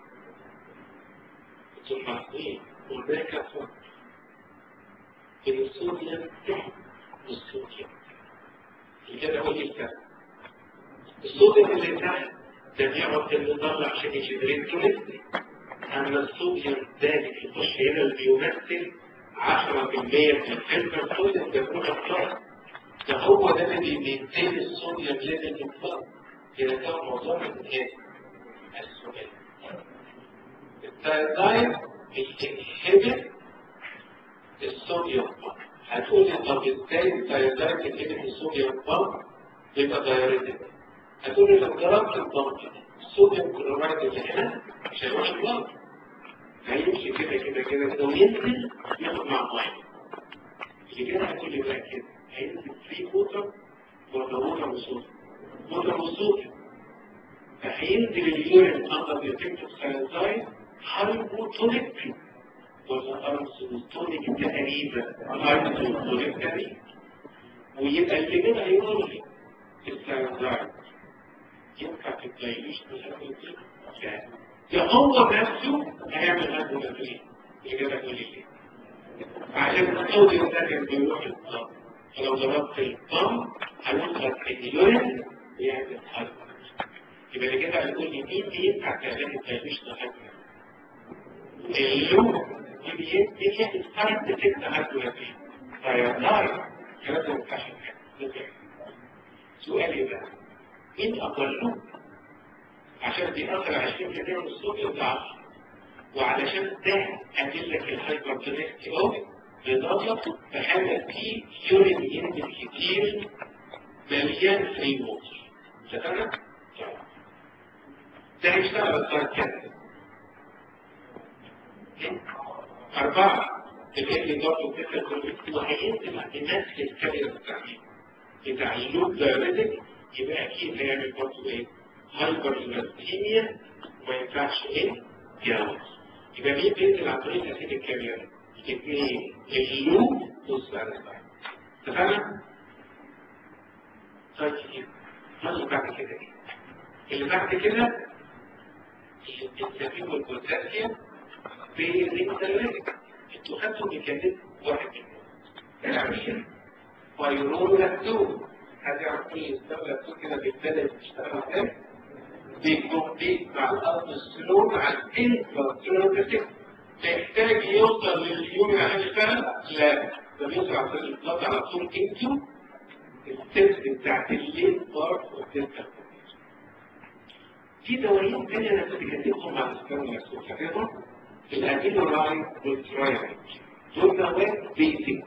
انتوا فاهمين وذاك فرق بين الصوديوم تحت والصوديوم كده اقول لك الصوديوم اللي تحت ده بيقعد اللي يطلع عشان يجنريت كوليسترول اما الصوديوم ده اللي بيخش هنا اللي بيمثل 10% من الفلتر الصوديوم ده كله اختار ده هو ده اللي بينتهي الصوديوم ليفل الفرق كده كان موضوع من ايه؟ السؤال التايدايد بينهبت الصوديوم هتقول لي طب ازاي التايدايد بينهبت الصوديوم بامب يبقى دايريتك هتقول لي لو ضربت البامب الصوديوم كلورايد اللي هنا مش هيروح البامب هيمشي كده كده كده كده وينزل ياخد مع ميه اللي كده هتقول لي بقى كده هينزل فري ووتر ولا ووتر وصوديوم ووتر وصوديوم فهينزل اليورين اندر ذا افكت اوف ساينزايد هايبوتونيك ولا ارسلوتونيك تقريبا ارسلوتونيك تقريبا ويبقى اللي كده هيقول لي الساينزايد ينفع في الدايليشن الهيدروجين لا ده هو نفسه هيعمل هيدروجين الإجابة تقول لي ليه؟ عشان الصوديوم ده كان بيروح الضم فلو ضربت الضم هيوصل اليورين ويعمل هيدروجين يبقى اللي كده هيقول لي مين ينفع تعمل الدايليشن الهيدروجين اللون اللي يدي السايد تكت هيدروجين فيطلع كلام ده مكاشف سؤالي بقى مين أقله عشان بيأثر على 20% من الصوديوم ده 10 وعلشان ده أدل لك الهايبرتونيستي أو لدرجة بحاجة فيه يورين ينزل كتير مليان فري ووتر شفنا؟ ده هيشتغل الطريق كده أربعة الإيه برضه كده الكونفكت وهينزل بنفس الكالير بتاعته بتاع اللوب دايريتك يبقى أكيد هيعمل برضه إيه؟ هايبر إلاستيميا وما ينفعش إيه؟ ياوز يبقى مين بينزل عن طريق أسيد الكالير؟ اثنين اللوب والسارسايد اتفقنا؟ طيب اللي بعد كده إيه؟ اللي بعد كده التنسيق والبوتاسيوم في الريكتاليتك انتوا خدتوا ميكانيزم واحد منهم العمليه فايرون لاكتون حد يعرف ايه يستوى لاكتون كده بيبتدى يشتغل ازاي؟ بيكمبيت مع الالدوستيرون على الانفلاترون محتاج يوصل لليوم عشان يشتغل؟ لا ده بيوصل عن طريق الضغط على طول انتو التست بتاعت الليل بارت والتست في دوايين تانية انا كنت كاتبهم مع الاسكان لاكتون فاكرهم؟ الامينو رايد والترايد دول مواد بيسك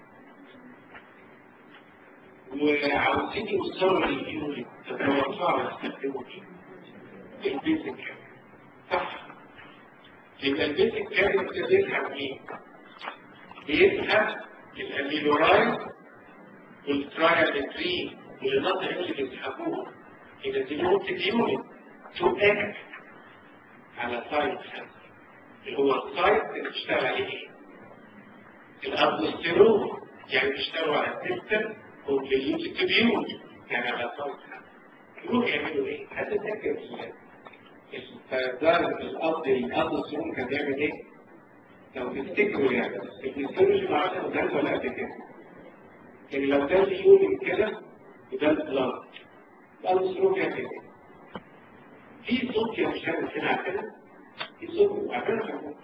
وعاوزين يوصلوا لليورين تتوقعوا يستخدموا ايه؟ البيسك صح يبقى البيسك كان بيسحب ايه؟ بيسحب الامينو رايد والترايد والنظر اللي بيسحبوه ينزلوهم في اليورين تو اكت على سايد خمسه اللي هو السايت اللي بتشتغل عليه ايه؟ الابوستيرون يعني بيشتغلوا على السيستم كومبليوت تبيوت يعني على السايت يروحوا يعملوا ايه؟ هتتذكر الفيضان الارض الابوستيرون كان بيعمل ايه؟ لو تفتكروا يعني الفيزيولوجي ما عرفش ده ولا قبل كده يعني لو ده اليوم كده وده البلاد الابوستيرون بيعمل ايه؟ في صوت يا مش عارف هنا على كده يصبوا عبارة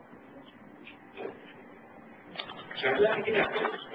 شغلها كده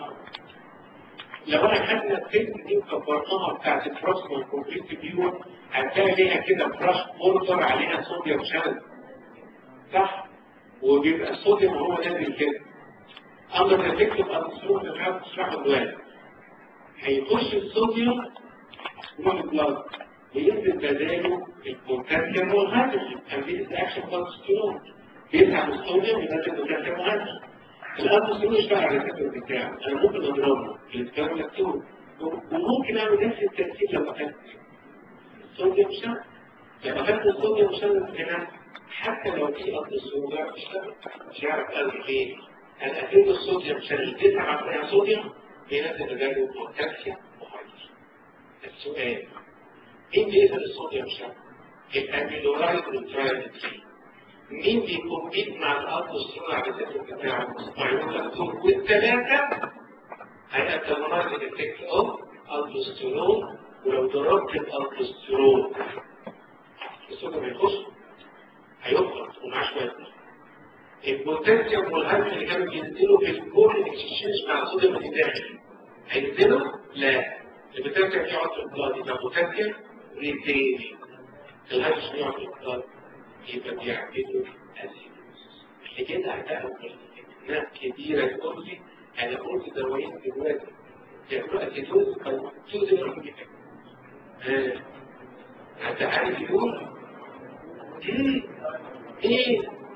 لو انا خدنا الفيلم دي وكبرناها بتاعت البروسما كومبليت فيو هتلاقي ليها كده براش بوردر عليها صوديوم شانل صح وبيبقى الصوديوم هو نازل كده اما الريفكتيف ابسولوت مش عارف تشرحه دلوقتي هيخش الصوديوم يروح البلاد وينزل بداله البوتاسيوم والهيدروجين تنفيذ الاكشن كونسترول بيسحب الصوديوم ينزل بوتاسيوم مهندس الألبوستيرون يشتغل على الريسبتور بتاعه أنا ممكن أضربه الاسبرماتور وممكن أعمل نفس التركيب لو أخدت الصوديوم شغل لو أخدت الصوديوم شغل هنا حتى لو في أرض الصوديوم اشتغل مش هيعرف قال ليه أنا أكيد الصوديوم شغل تسعة فيها صوديوم بينزل بداله بوتاسيوم وهيدروجين السؤال مين بيقدر الصوديوم شغل؟ الأميلورايد والترايبتين مين بيكمبيت مع الألدوسترون على الريسبتور بتاعه؟ سبايرولاتور والثلاثة هيأتمرات الإفكت أوف ألدوسترون ولو ضربت الألدوسترون الصوديوم هيخش هيخرج ومعاه شوية البوتاسيوم والهيدروجين اللي كانوا بينزلوا في الكور اكسشينج مع الصوديوم اللي داخل هينزلوا؟ لا البوتاسيوم يقعد في البلاد يبقى بوتاسيوم ريتيني الهيدروجين يقعد في البلاد يبقى بيعملوا اسيدوز كده هتعمل ناس كبيرة تقول لي انا قلت دوايين دلوقتي يعملوا اسيدوز او توز ها حتى عارف يقول ايه ايه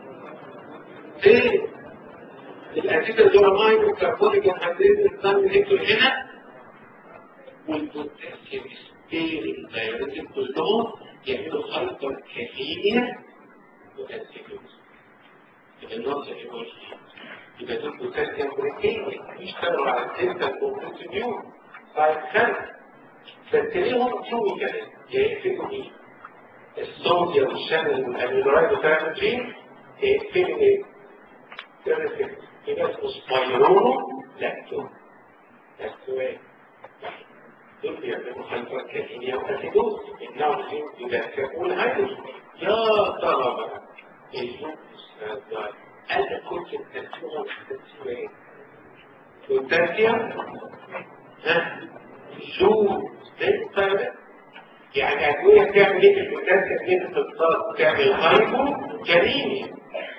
ايه الاسيد الجرامين والكربونيك انهيدريت الدم يدخل هنا والبوتاسيوم سبير الدايوريتك كلهم يعملوا هايبر كافينيا واسيدوز يبقى النقطة يقول يبقى دول بوتاسيوم بروتين يشتغلوا على السيستم بوتاسيوم بعد سنة فالتليهم كيميكال يقفلوا ايه؟ الصوديوم الشامل والاميلورايد والترامترين يقفلوا ايه؟ ترانسفيكت يبقى اسمه سبايرونو لاكتون السؤال دول بيعملوا هايبر كافينيا واسيدوز النوع يدككون هيدروجين يا ترى بقى أنا كنت التسوية التسوية ايه؟ والتسوية ها شو ده يعني أدوية بتعمل ايه في البوتاسيوم دي بتضطر تعمل هايبو كريمي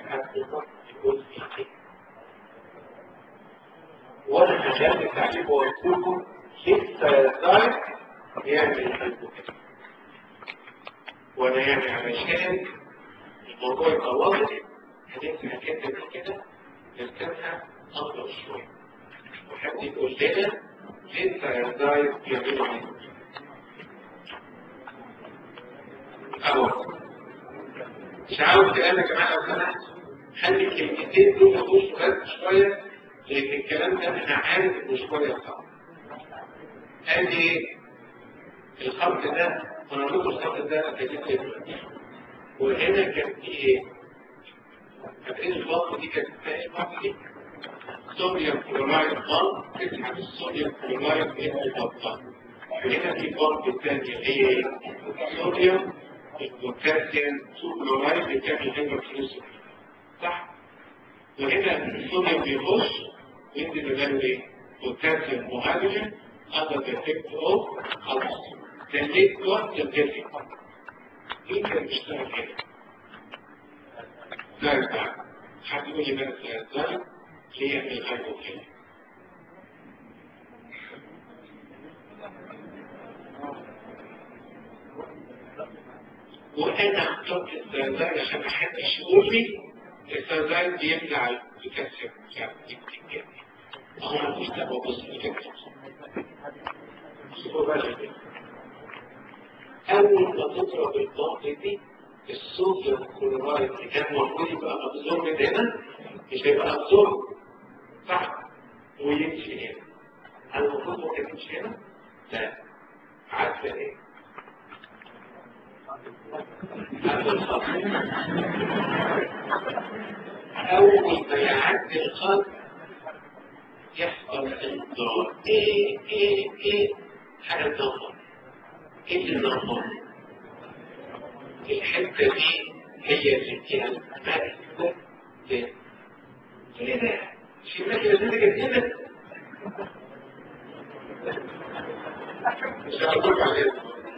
وانا هجرب تعليم واقول لكم لسه دايت يعمل هايبو كريمي وانا يعني علشان الموضوع يبقى واضح هنمسك الحته دي كده نركبها افضل شويه وحد يقول لنا ليه الدايت بيعملوا ايه؟ اهو مش عاوز كلام يا جماعه لو سمحت خلي الكلمتين دول يخشوا بس شويه لان الكلام ده انا عارف انه شويه صعب قال لي ايه؟ الخط ده انا اقول لكم الخط ده كتبت ايه وهنا كان في ايه؟ فاكرين الخط دي كانت اسمها ايه الخط دي؟ صوديوم كلورايد بامب تسحب الصوديوم كلورايد من البطان وهنا في بامب الثانية هي ايه؟ صوديوم البوتاسيوم كلورايد اللي بتعمل هيدروكسيد صح؟ وهنا الصوديوم بيخش وينزل بداله ايه؟ بوتاسيوم وهيدروجين under the effect of oxygen. The late got the different. مين كان بيشتغل هنا؟ لا يبقى حد يقول لي بس ازاي ليه يعمل هايبو كده؟ وانا اخترت الزلزال عشان ما حدش يقول لي الزلزال بيمنع البوتاسيوم بتاع الكتاب هو ما فيش دعوه بص الكتاب أول ما تضرب الضغط دي الصوديوم كلورايد اللي كان موجود يبقى أبزورب هنا مش هيبقى أبزورب صح ويمشي هنا هل المفروض ممكن يمشي هنا؟ لا عارفة إيه؟ هذا الخط أول ما يعدي الخط يحصل انذار إيه إيه إيه حاجة تنظر ايه اللي نظر الحتة دي هي اللي فيها المادة ليه؟ ليه ده؟ مش المادة اللي كانت هنا؟ مش هقول عليها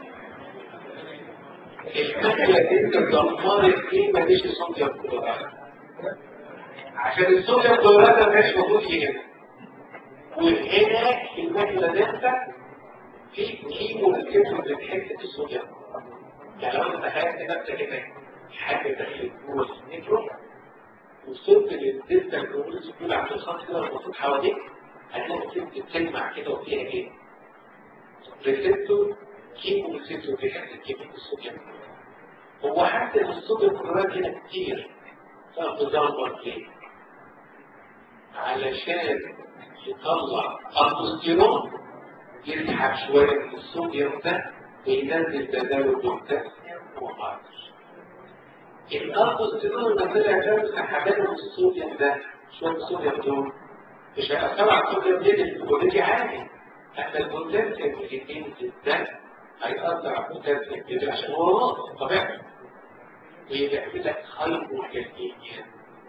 المادة دي انت دمرت ايه ماليش صوديوم كلورايد عشان الصوديوم كلورايد ما كانش موجود هنا وهنا في المادة دي في كيمو الكيمو اللي بتحس الصوديوم يعني لو انت تخيلت نفسك هنا حاجه دخلت جوه النيترو وصلت للدلتا الكوميونتي كلها عند الخط كده المفروض حواليك هتلاقي الست بتلمع كده وفيها ايه؟ ريسبتور كيمو ريسبتور بيحس الكيميك الصوديوم هو حتى الصوديوم كلورات هنا كتير فبتدور ليه؟ علشان يطلع البوستيرون يسحب شوية من الصوديوم ده وينزل بداله البوتاسيوم وهايدروجين الالبوستيرون لما طلع ده سحبان من الصوديوم ده شوية الصوديوم دول مش هيأثروا على الصوديوم دي الاوريدي عادي حتى البوتاسيوم اللي في الدم هيأثر على البوتاسيوم كده عشان هو ناقص طبيعي ويعمل لك هايبوكاليميا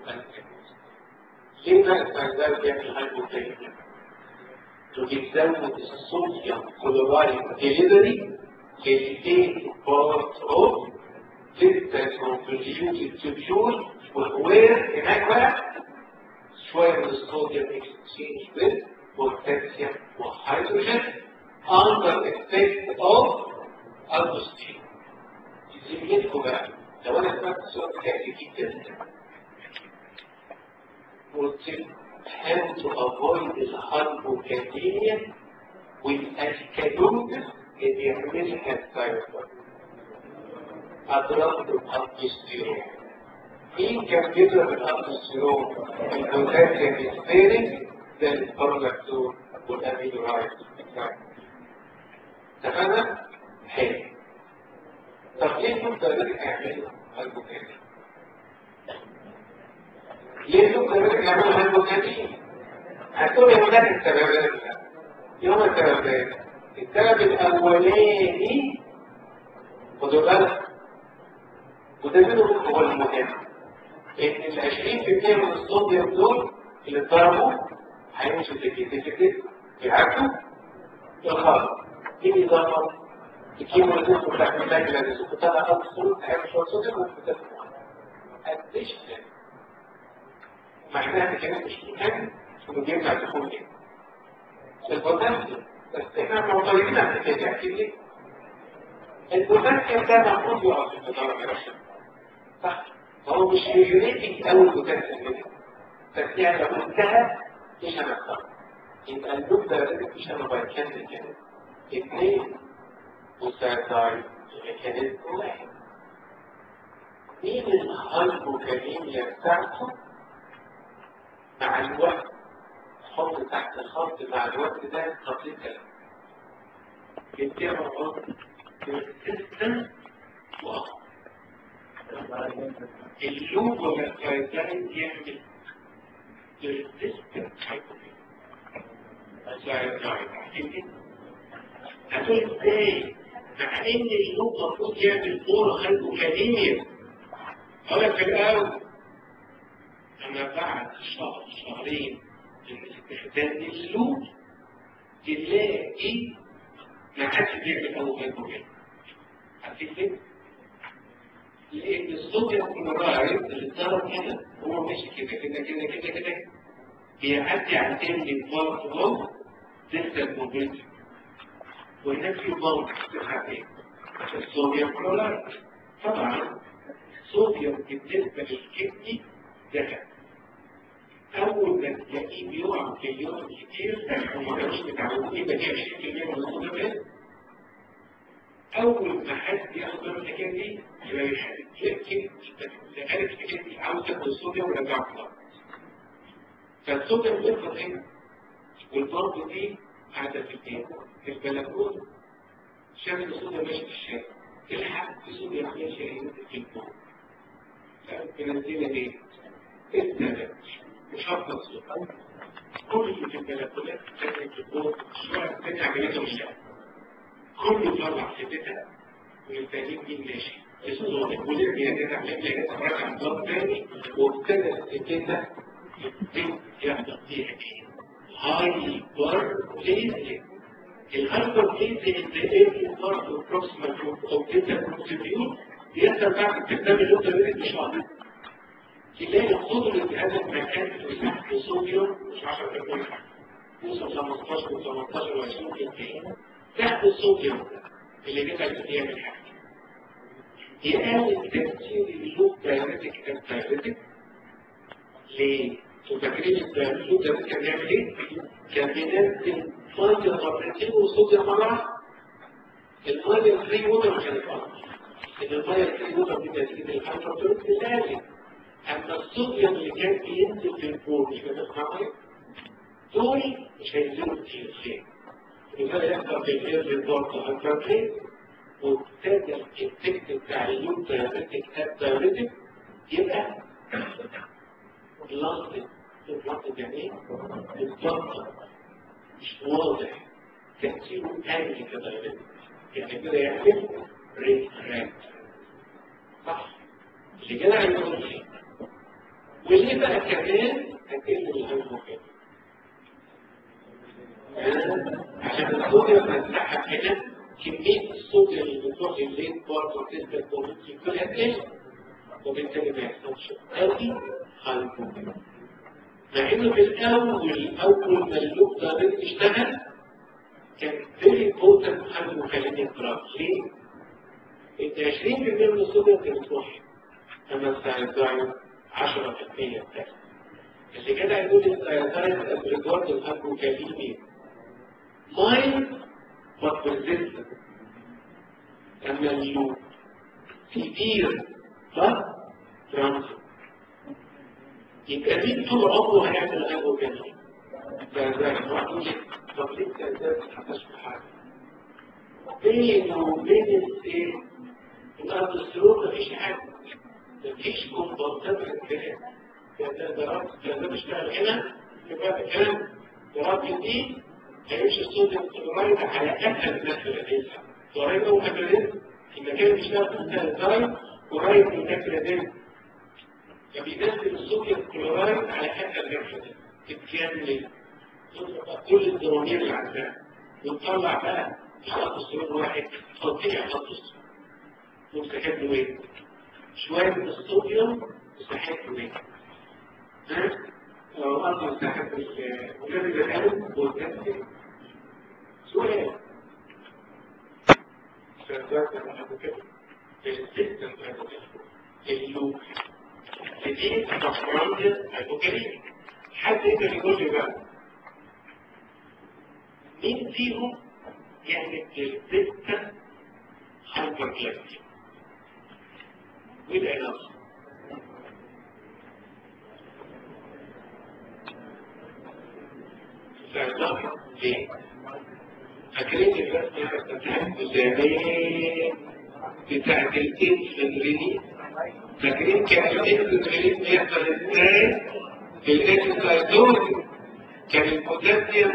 ليه بقى الفنجان بيعمل هايبوكاليميا؟ بيزود الصوديوم كلورايد ديليفري للإيه بارت أوف لسه كونفوليوتد تبيول ووير هناك بقى شوية من الصوديوم اكسشينج بين بوتاسيوم وهيدروجين under effect of البوستين يزيد بقى لو انا سمعت سؤال كافي جدا قلت how to avoid الهايبوكاليميا والاسكالوزس اللي يعملها الثايرويد اضرب الالبوستيرون مين كان بيضرب الالبوستيرون البوتاسيوم سبيرنج ده البارلاكتور والاميلورايد تمام حلو طب ليه نبدا نرجع نعمل البوتاسيوم ليه نبدا نرجع نعمل البوتاسيوم هتقول يا ولاد السببات يوم السببات السبب الاولاني خدوا بالك وده منهم هو المهم ان ال 20% من الصوديوم دول اللي اتضربوا هيمشوا في الكتف بيعدوا الخارج مين يضرب الكيمو ريزيست بتاع الملاك الذي كنت انا اخذت صوت هيعمل شويه صوديوم وكتف اديشنال معناها كده مش مكان انه بيمنع دخول ايه البوتاسيوم بس احنا معترضين على كده اكيد ليه البوتاسيوم ده المفروض يقف في الدرجه صح هو مش ريجوليتنج قوي البوتاسيوم كده بس يعني لو انتهى مش هنختار يبقى اللوب ده لازم مش هنبقى كامل كده اثنين مساعدين ميكانيزم واحد مين الهايبوكاليميا بتاعته مع الوقت حط تحت الخط مع الوقت ده خطيط كلام يتبعوا السيستم واحد اللوب والفايتين يعمل السيستم هتقول ازاي مع ان اللوب المفروض يعمل دور هايبوكاليميا اقول لك في الاول اما بعد شهر شهرين من استخدام اللوب تلاقي ما عادش بيعمل اول هايبوكاليميا عارفين ليه؟ لان الصوديوم كلورايد اللي اتضرب هنا هو ماشي كده كده كده كده كده بيعدي على تاني بارت اوف ديستال موبيلتي وهناك في بارت بتاعتين الصوديوم كلورايد طبعا الصوديوم بالنسبه للكدني ذهب اول ما تلاقيه بيقع في اليوم كتير هم كانوش متعودين يبقى دي 20% من الصوديوم اول ما حد ياخد الحكايه دي يبقى يمكن عارف الحكايه دي عاوز تاخد الصوديوم ويرجعه في الارض فالصوديوم بيفضل هنا والبرضه دي قاعده في البيت في البلكونه شاف الصوديوم ماشي في الشارع تلحق في صوديوم ماشي هنا في البيت فبنزلها ليه؟ السبب مش هفضل الصوديوم كل اللي في البلكونات كانت بتقول شويه الدنيا عملتهم الشارع كله طلع سبتها والتانيين مين ماشي الصوت وليه بيجي تعمل لي رجع نظام تاني وابتدى السكتة يبتدي يحصل فيها ايه؟ هايبر بليزيا الهايبر بليزيا انت ايه بارت بروكسيمال او انت كونتريبيوت بيحصل بعد استخدام اللوتر ريت بشهر تلاقي قدرة هذا المكان في مساحة الصوديوم مش 10 تكون يوصل 15 و18 و20 تحت الصوديوم اللي بيبقى بيعمل حاجة يقلل تأثير اللوب دايرتك الدايرتك ليه؟ وفاكرين الفلوس ده كان بيعمل ايه؟ كان بينزل ميه مرتين وصوديوم مره واحده. الميه الفري ووتر مش هتفعل ان الميه الفري ووتر دي نتيجه الهايبرتونيك لازم اما الصوديوم اللي كان بينزل في البول مش بتسمع ميه دول مش هينزلوا كتير ليه؟ وده يحصل في الفيرجن برضه هايبرتونيك وابتدى الافكت بتاع اللوب دايريتك دايريتك يبقى بلانتد بلانتد يعني ايه؟ بلانتد مش واضح تأثيره قليل كده يعني كده يعمل ريفراكت صح اللي كده هيقول لي واللي بقى كمان هتقل الهيموجين عشان الصوديوم هتسحب هنا كمية الصوديوم اللي بتروح الليل برضه تثبت بومنتي كلها تقل وبالتالي ما يحصلش قوي هايبوجين مع انه في الاول اول ما اللوب ده اشتغل كان فيري بوتنت هايبوكاليميك دراج ليه؟ ان 20% من الصوديوم كانت بتروح اما السايزاين 10% بس اللي كده هيقول السايزاين از ريجارد الهايبوكاليميا مايند but persistent اما اللوب كبير but transit يبقى مين طول عمره هيعمل هايبوكاليميا سايزاين واحد يقول طب ليه سايزاين ما حدش في حاجه بينه وبين الايه الارض السلوك مفيش حاجه مفيش كومبورتات الكلام ده دراسة ده بيشتغل هنا يبقى الكلام دراسة دي هيمشي الصوت الكلورايد على أسهل نفس الأدلة كلورايد أو مكرين المكان بيشتغل في الكلورايد قريب من المكرين فبينزل الصوت الكلورايد على أسهل نفس تتكامل كل الدوامير اللي عندها وتطلع بقى خط السرور واحد تطبيع خط السرور ومساحات له شوية من الصوديوم مساحات له ها؟ أو أرض مساحات الولاد الألم والنفس سؤال فالذات هذا كده السيستم هذا كده اللوب دي تفرانجة هيبوكالية حد يقدر يقول لي بقى مين فيهم يعمل الستة هايبر كلاسيك وده نفسه فالضغط ليه؟ فاكرين الرسمة بتاعت الزمان بتاعت الانسولين فاكرين كان الانسولين بيحصل ازاي؟ في الاكسسايزون كان البوتاسيوم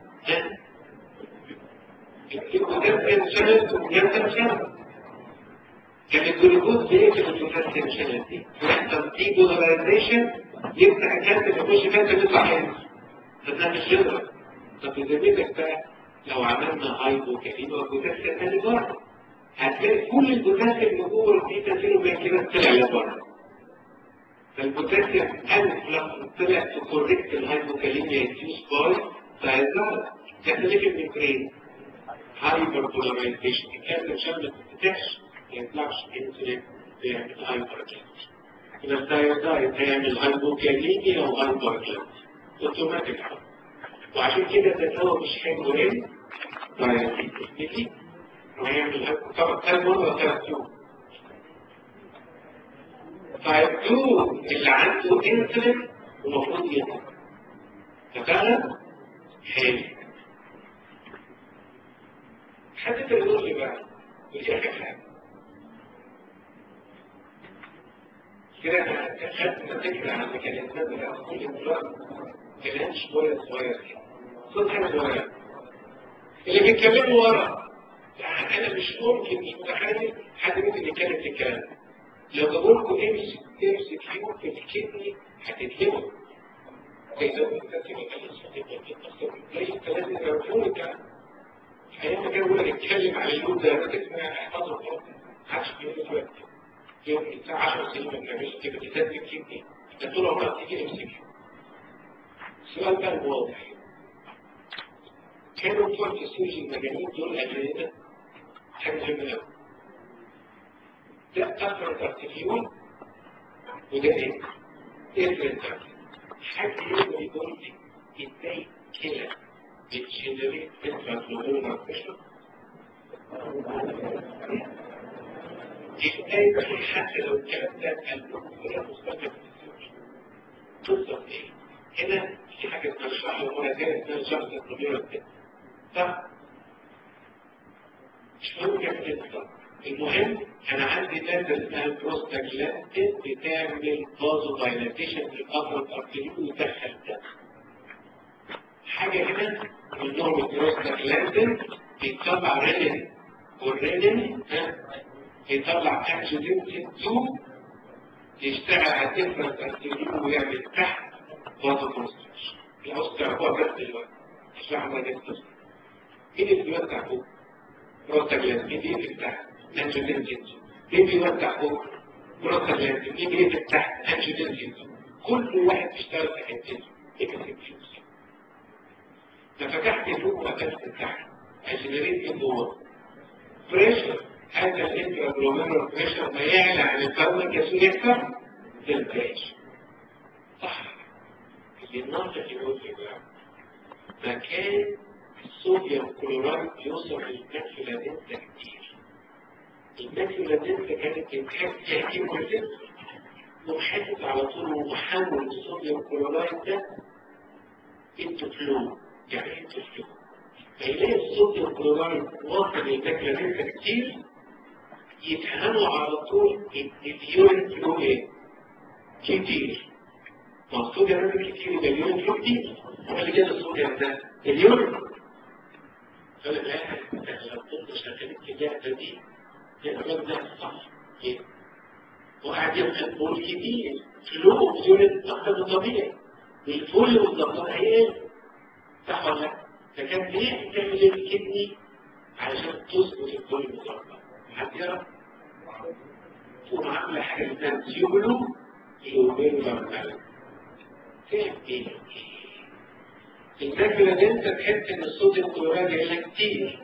البوتاسيوم شلت والبوتاسيوم شلت كان الجلوكوز بيقفل البوتاسيوم شلت دي فيحصل دي بولاريزيشن يفتح الكاتب يخش كاتب يطلع حلو فده مش يضرب طب بذمتك بقى لو عملنا هايبوكاليميا والبوتاسيوم تاني بره هتلاقي كل البوتاسيوم اللي جوه البيتا كيلو بقى كده طلع لبره فالبوتاسيوم انفلكس طلع تكوريكت الهايبوكاليميا يديوس باي فهيظهر تختلف الممبرين هايبر بولاريزيشن الكاتب عشان ما تتفتحش ما يطلعش انسولين بيعمل هايبر كاليميا يبقى الثايرويد هيعمل هايبوكاليميا وهايبر كاليميا اوتوماتيك وعشان كده ده دواء مش حلو ايه؟ طيب وهيعمل طبعا تايب 1 ولا تايب 2 تايب 2 اللي عنده انسولين المفروض يدخل ففعلا حلو حد يقول لي بقى ودي اخر حاجه كده انا خدت فكره عن الميكانيزمات بتاعت كل امراض كلام شويه صغير كده صوت حاجه صغيره اللي بيتكلموا ورا يعني انا مش ممكن متخيل حد ممكن يتكلم في الكلام لو جابوا لكم امسك امسك كيو في الكدني هتتلموا اذا ليس لازم يعرفون الكلام ايام كان بيقول لك اتكلم على اللون ده اسمها احفظه خلاص ما عادش بيقول دلوقتي يوم الساعه 10 سنين ما بنعملش كده بالذات في الكدني انت طول عمرك تيجي امسك السؤال بقى واضح كانوا بتوع الفسيولوجي المجانين دول أجهزة حاجة مهمة أوي ده أفر ترتيفيون وده إيه؟ إيه حد يقدر يقول لي ازاي كده بتجنريت انترا بريشر ازاي حتى لو الكلام ده كان ولا مستقبل بالظبط ايه هنا في حاجه بنشرحها المره الجايه اسمها شخص الكمبيوتر صح مش مهم كده المهم انا عندي ماده اسمها البروستاجلاندين بتعمل بازو دايلاتيشن في القفر الارتريول وتدخل الدم حاجه هنا من نوع البروستاجلاندين بيطلع رينين والرينين بيطلع انجيوتنسين 2 يشتغل على الديفرنت ارتريول ويعمل تحت بازو كونستركشن العوز تعرفوها بس دلوقتي اشرحها بعدين مين اللي بيوسع فوق؟ بروستاجلاندين مين اللي تحت؟ انجيوتنسين مين بيوسع فوق؟ بروستاجلاندين مين بيقفل تحت؟ انجيوتنسين كل واحد بيشتغل في حتته يكسب فلوس ففتحت فوق وقفلت تحت اجنريت من جوه بريشر هذا الانتراجلوميرال بريشر ما يعلى عن الفم كسور يكسر في البريشر صح اللي الناطق يقول لي بقى مكان الصوديوم كلورايد يوصل للماكيولا دنسا كتير الماكيولا دنسا كانت بتحس تحكيم كل ومحدد على طول ومحول الصوديوم كلورايد ده انتو فلو يعني انتو فلو فيلاقي الصوديوم كلورايد واصل للماكيولا دنسا كتير يتهموا على طول اليورين فلو ايه؟ كتير الصوديوم ده كتير يبقى اليورين فلو كتير هو اللي جاب الصوديوم ده اليورين قال لا انت لو كنت شغال التجاه دي الراجل ده صح وقاعد يبقى البول كتير فلو يورين اكتر من طبيعي والفل والضغط هيقل صح ولا لا؟ فكان ليه بتعمل الكدني علشان تظبط البول المضاد حد يعرف؟ تقوم عامله حاجه اسمها تيوبلو يوبيلر مالك تعمل ايه؟ الماكله دي انت تحس ان الصوديوم كلورايد هنا كتير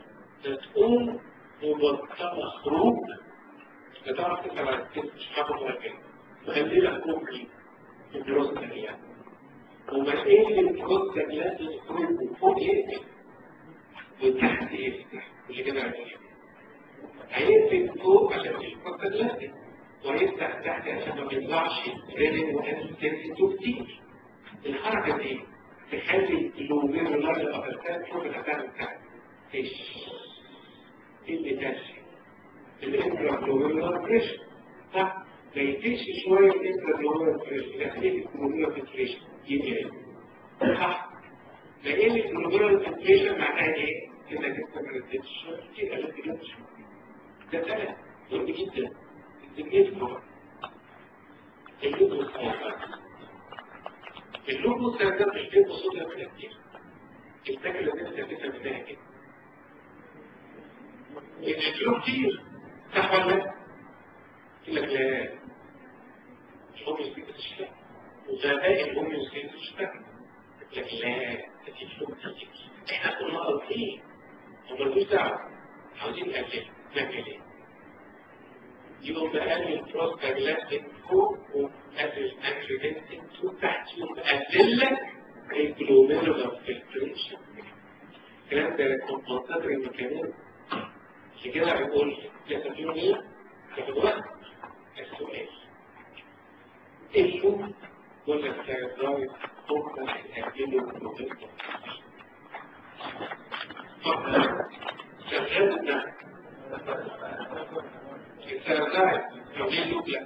تقوم مبطله خروج بتعرف انت بعد كده مش حاطط ولا كده مخلي لك خروج ليه البروستاجلاند وما ايه البروستاجلاند الخروج فوق يقفل وتحت يفتح اللي كده عارفين هيقفل فوق عشان مش البروستاجلاند ويفتح تحت عشان ما بيطلعش ريدنج وانستنسيتو كتير الحركه دي تخلي اللوبين والارض الابرتات فوق الاتان بتاعك ايش ايه اللي تاشي الانتراكلوميرال بريشر صح ما يديش شويه الانتراكلوميرال بريشر يخليك الكلوميرال بريشر يجي صح ما ايه الكلوميرال بريشر معناها ايه؟ انك انت ما ردتش كتير قالت كده ده ثلاث مهم جدا الدنيا اللوبوس اللوبوس ده مش بيبقى صوت كتير الفكرة اللي انت بتفهم منها كده الفلو كتير صح ولا لا؟ يقول لك لا الهوميوستيك تشتغل وغباء الهوميوستيك تشتغل يقول لك لا ده في فلو كتير احنا كنا قاصدين ومالكوش دعوه عاوزين نقلل نعمل ايه؟ يبقى مقلل البروستاجلاندين فوق ومقلل الانكريدنتين فوق تحت يقوم مقلل لك الجلوميرولار فلتريشن الكلام ده كومبنساتوري ميكانيزم عشان كده بيقول يستفيدوا ايه؟ ياخد وقت السؤال اللوب ولا الثيرابرايد هم هيقللوا الجلوميرولار شغال ده الثيرابرايد لو ليه لوب لا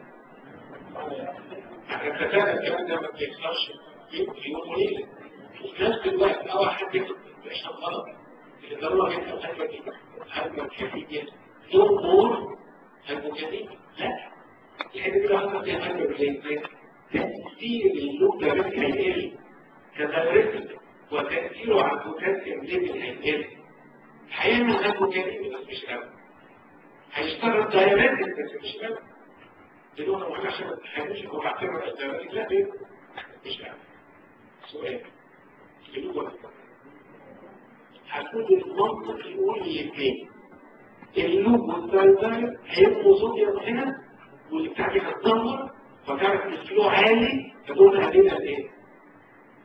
الكتابة الكلام ده ما بيحصلش يوم وليلة وفي نفس الوقت أول حد يكتب مش غلط الضرورة يكتب حاجة دي حاجة كافية نو مور المجانين لا الحاجة دي حصلت يا حاجة بالإنسان تأثير اللوب ده بس هيقل كتغريزك وتأثيره على البوتاسيوم ليفل هيقل هيعمل هايبوكاليميا بس مش قوي هيشتغل دايركت بس مش قوي بدون ما عشان ما تتحملش هو بعتبر الدايركت لا بيه مش قوي سؤال اللغة هتكون المنطق يقول الاثنين اللوب والدايركت هيبقوا صوتيوم هنا والبتاع دي هتدمر فتعرف الفلو عالي فتقول علينا الايه؟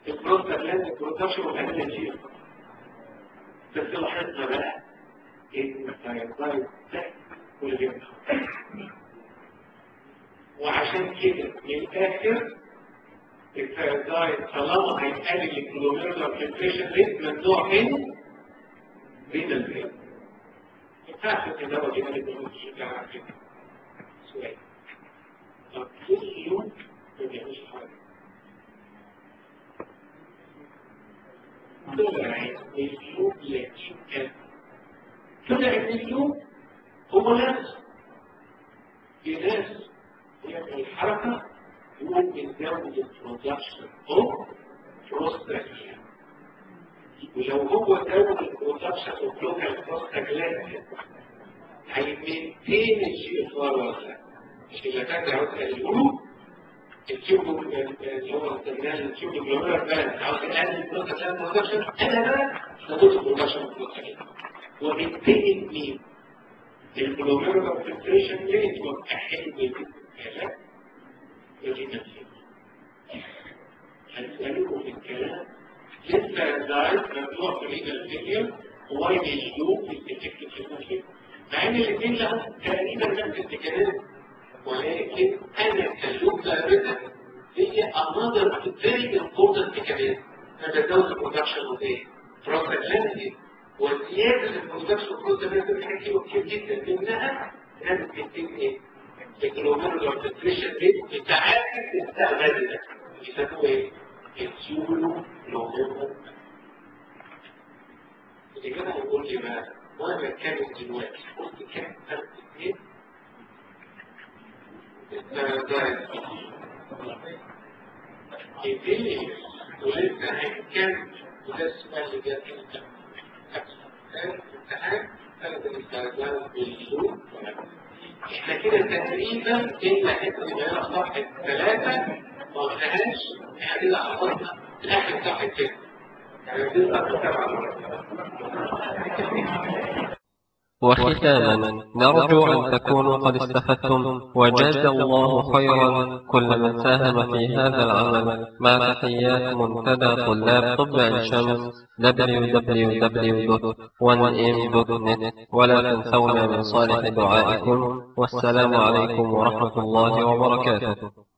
البروستاجلاند برودكشن وتعمل نتيجه بس لاحظنا بقى ان الثايرويد ده كل جبنه وعشان كده من الاخر الثايرويد طالما هيقلل الكلوميرولار فلتريشن ريت ممنوع منه بين البيت ينفعش التداول كده للبروتين بتاع كده سؤال طب كل يوم ما بيعملش حاجه طلع اليوم لكن طلع اليوم هو ناس في ناس يعمل الحركة يقوم بيزود البرودكشن او بروستاجلاند ولو هو زود البرودكشن اوف لوكال بروستاجلاند هيمنتين الجي اف ار ولا مش اللي كان عاوز يقولوا التيوب اللي هو استخدام التيوب جلوبال بالانس عاوز يقلل البروستاجلاند برودكشن انا بقى زودت البرودكشن اوف بروستاجلاند وبالتالي مين؟ الجلوبال فلتريشن ريت وأحل بالكلام يجي نفسه هنسألكم في الكلام لسه الدايت ممنوع في ريجل فيلير واي يجدوه في التفكير في المشكلة مع ان الاثنين لهم تقريبا نفس الاتجاهات ولكن انا كلوب دايرتك هي another very important كمان انا بزود البرودكشن اوف ايه؟ بروستاجلاند وزيادة البرودكشن بروستاجلاند بتحكي كتير جدا منها لازم تديك ايه؟ الكلوميرولار فلتريشن ريت بتاعت الاستعمال ده يسموه ايه؟ السيولو كلوميرولار اللي كده هيقول لي بقى وانا بتكلم دلوقتي قلت كام فرق اثنين يديني ولسه هنتكلم وده السؤال اللي جاي انت الامتحان ثلاث الاستعداد بالسوق احنا كده تقريبا الا حته صغيره صفحه ثلاثه ما قلناهاش احنا كده خلصنا اخر صفحه كده يعني دي صفحه وختاما نرجو أن تكونوا قد استفدتم وجزى الله خيرا كل من ساهم في هذا العمل مع تحيات منتدى طلاب طب عين شمس www.1m.net ولا تنسونا من صالح دعائكم والسلام عليكم ورحمة الله وبركاته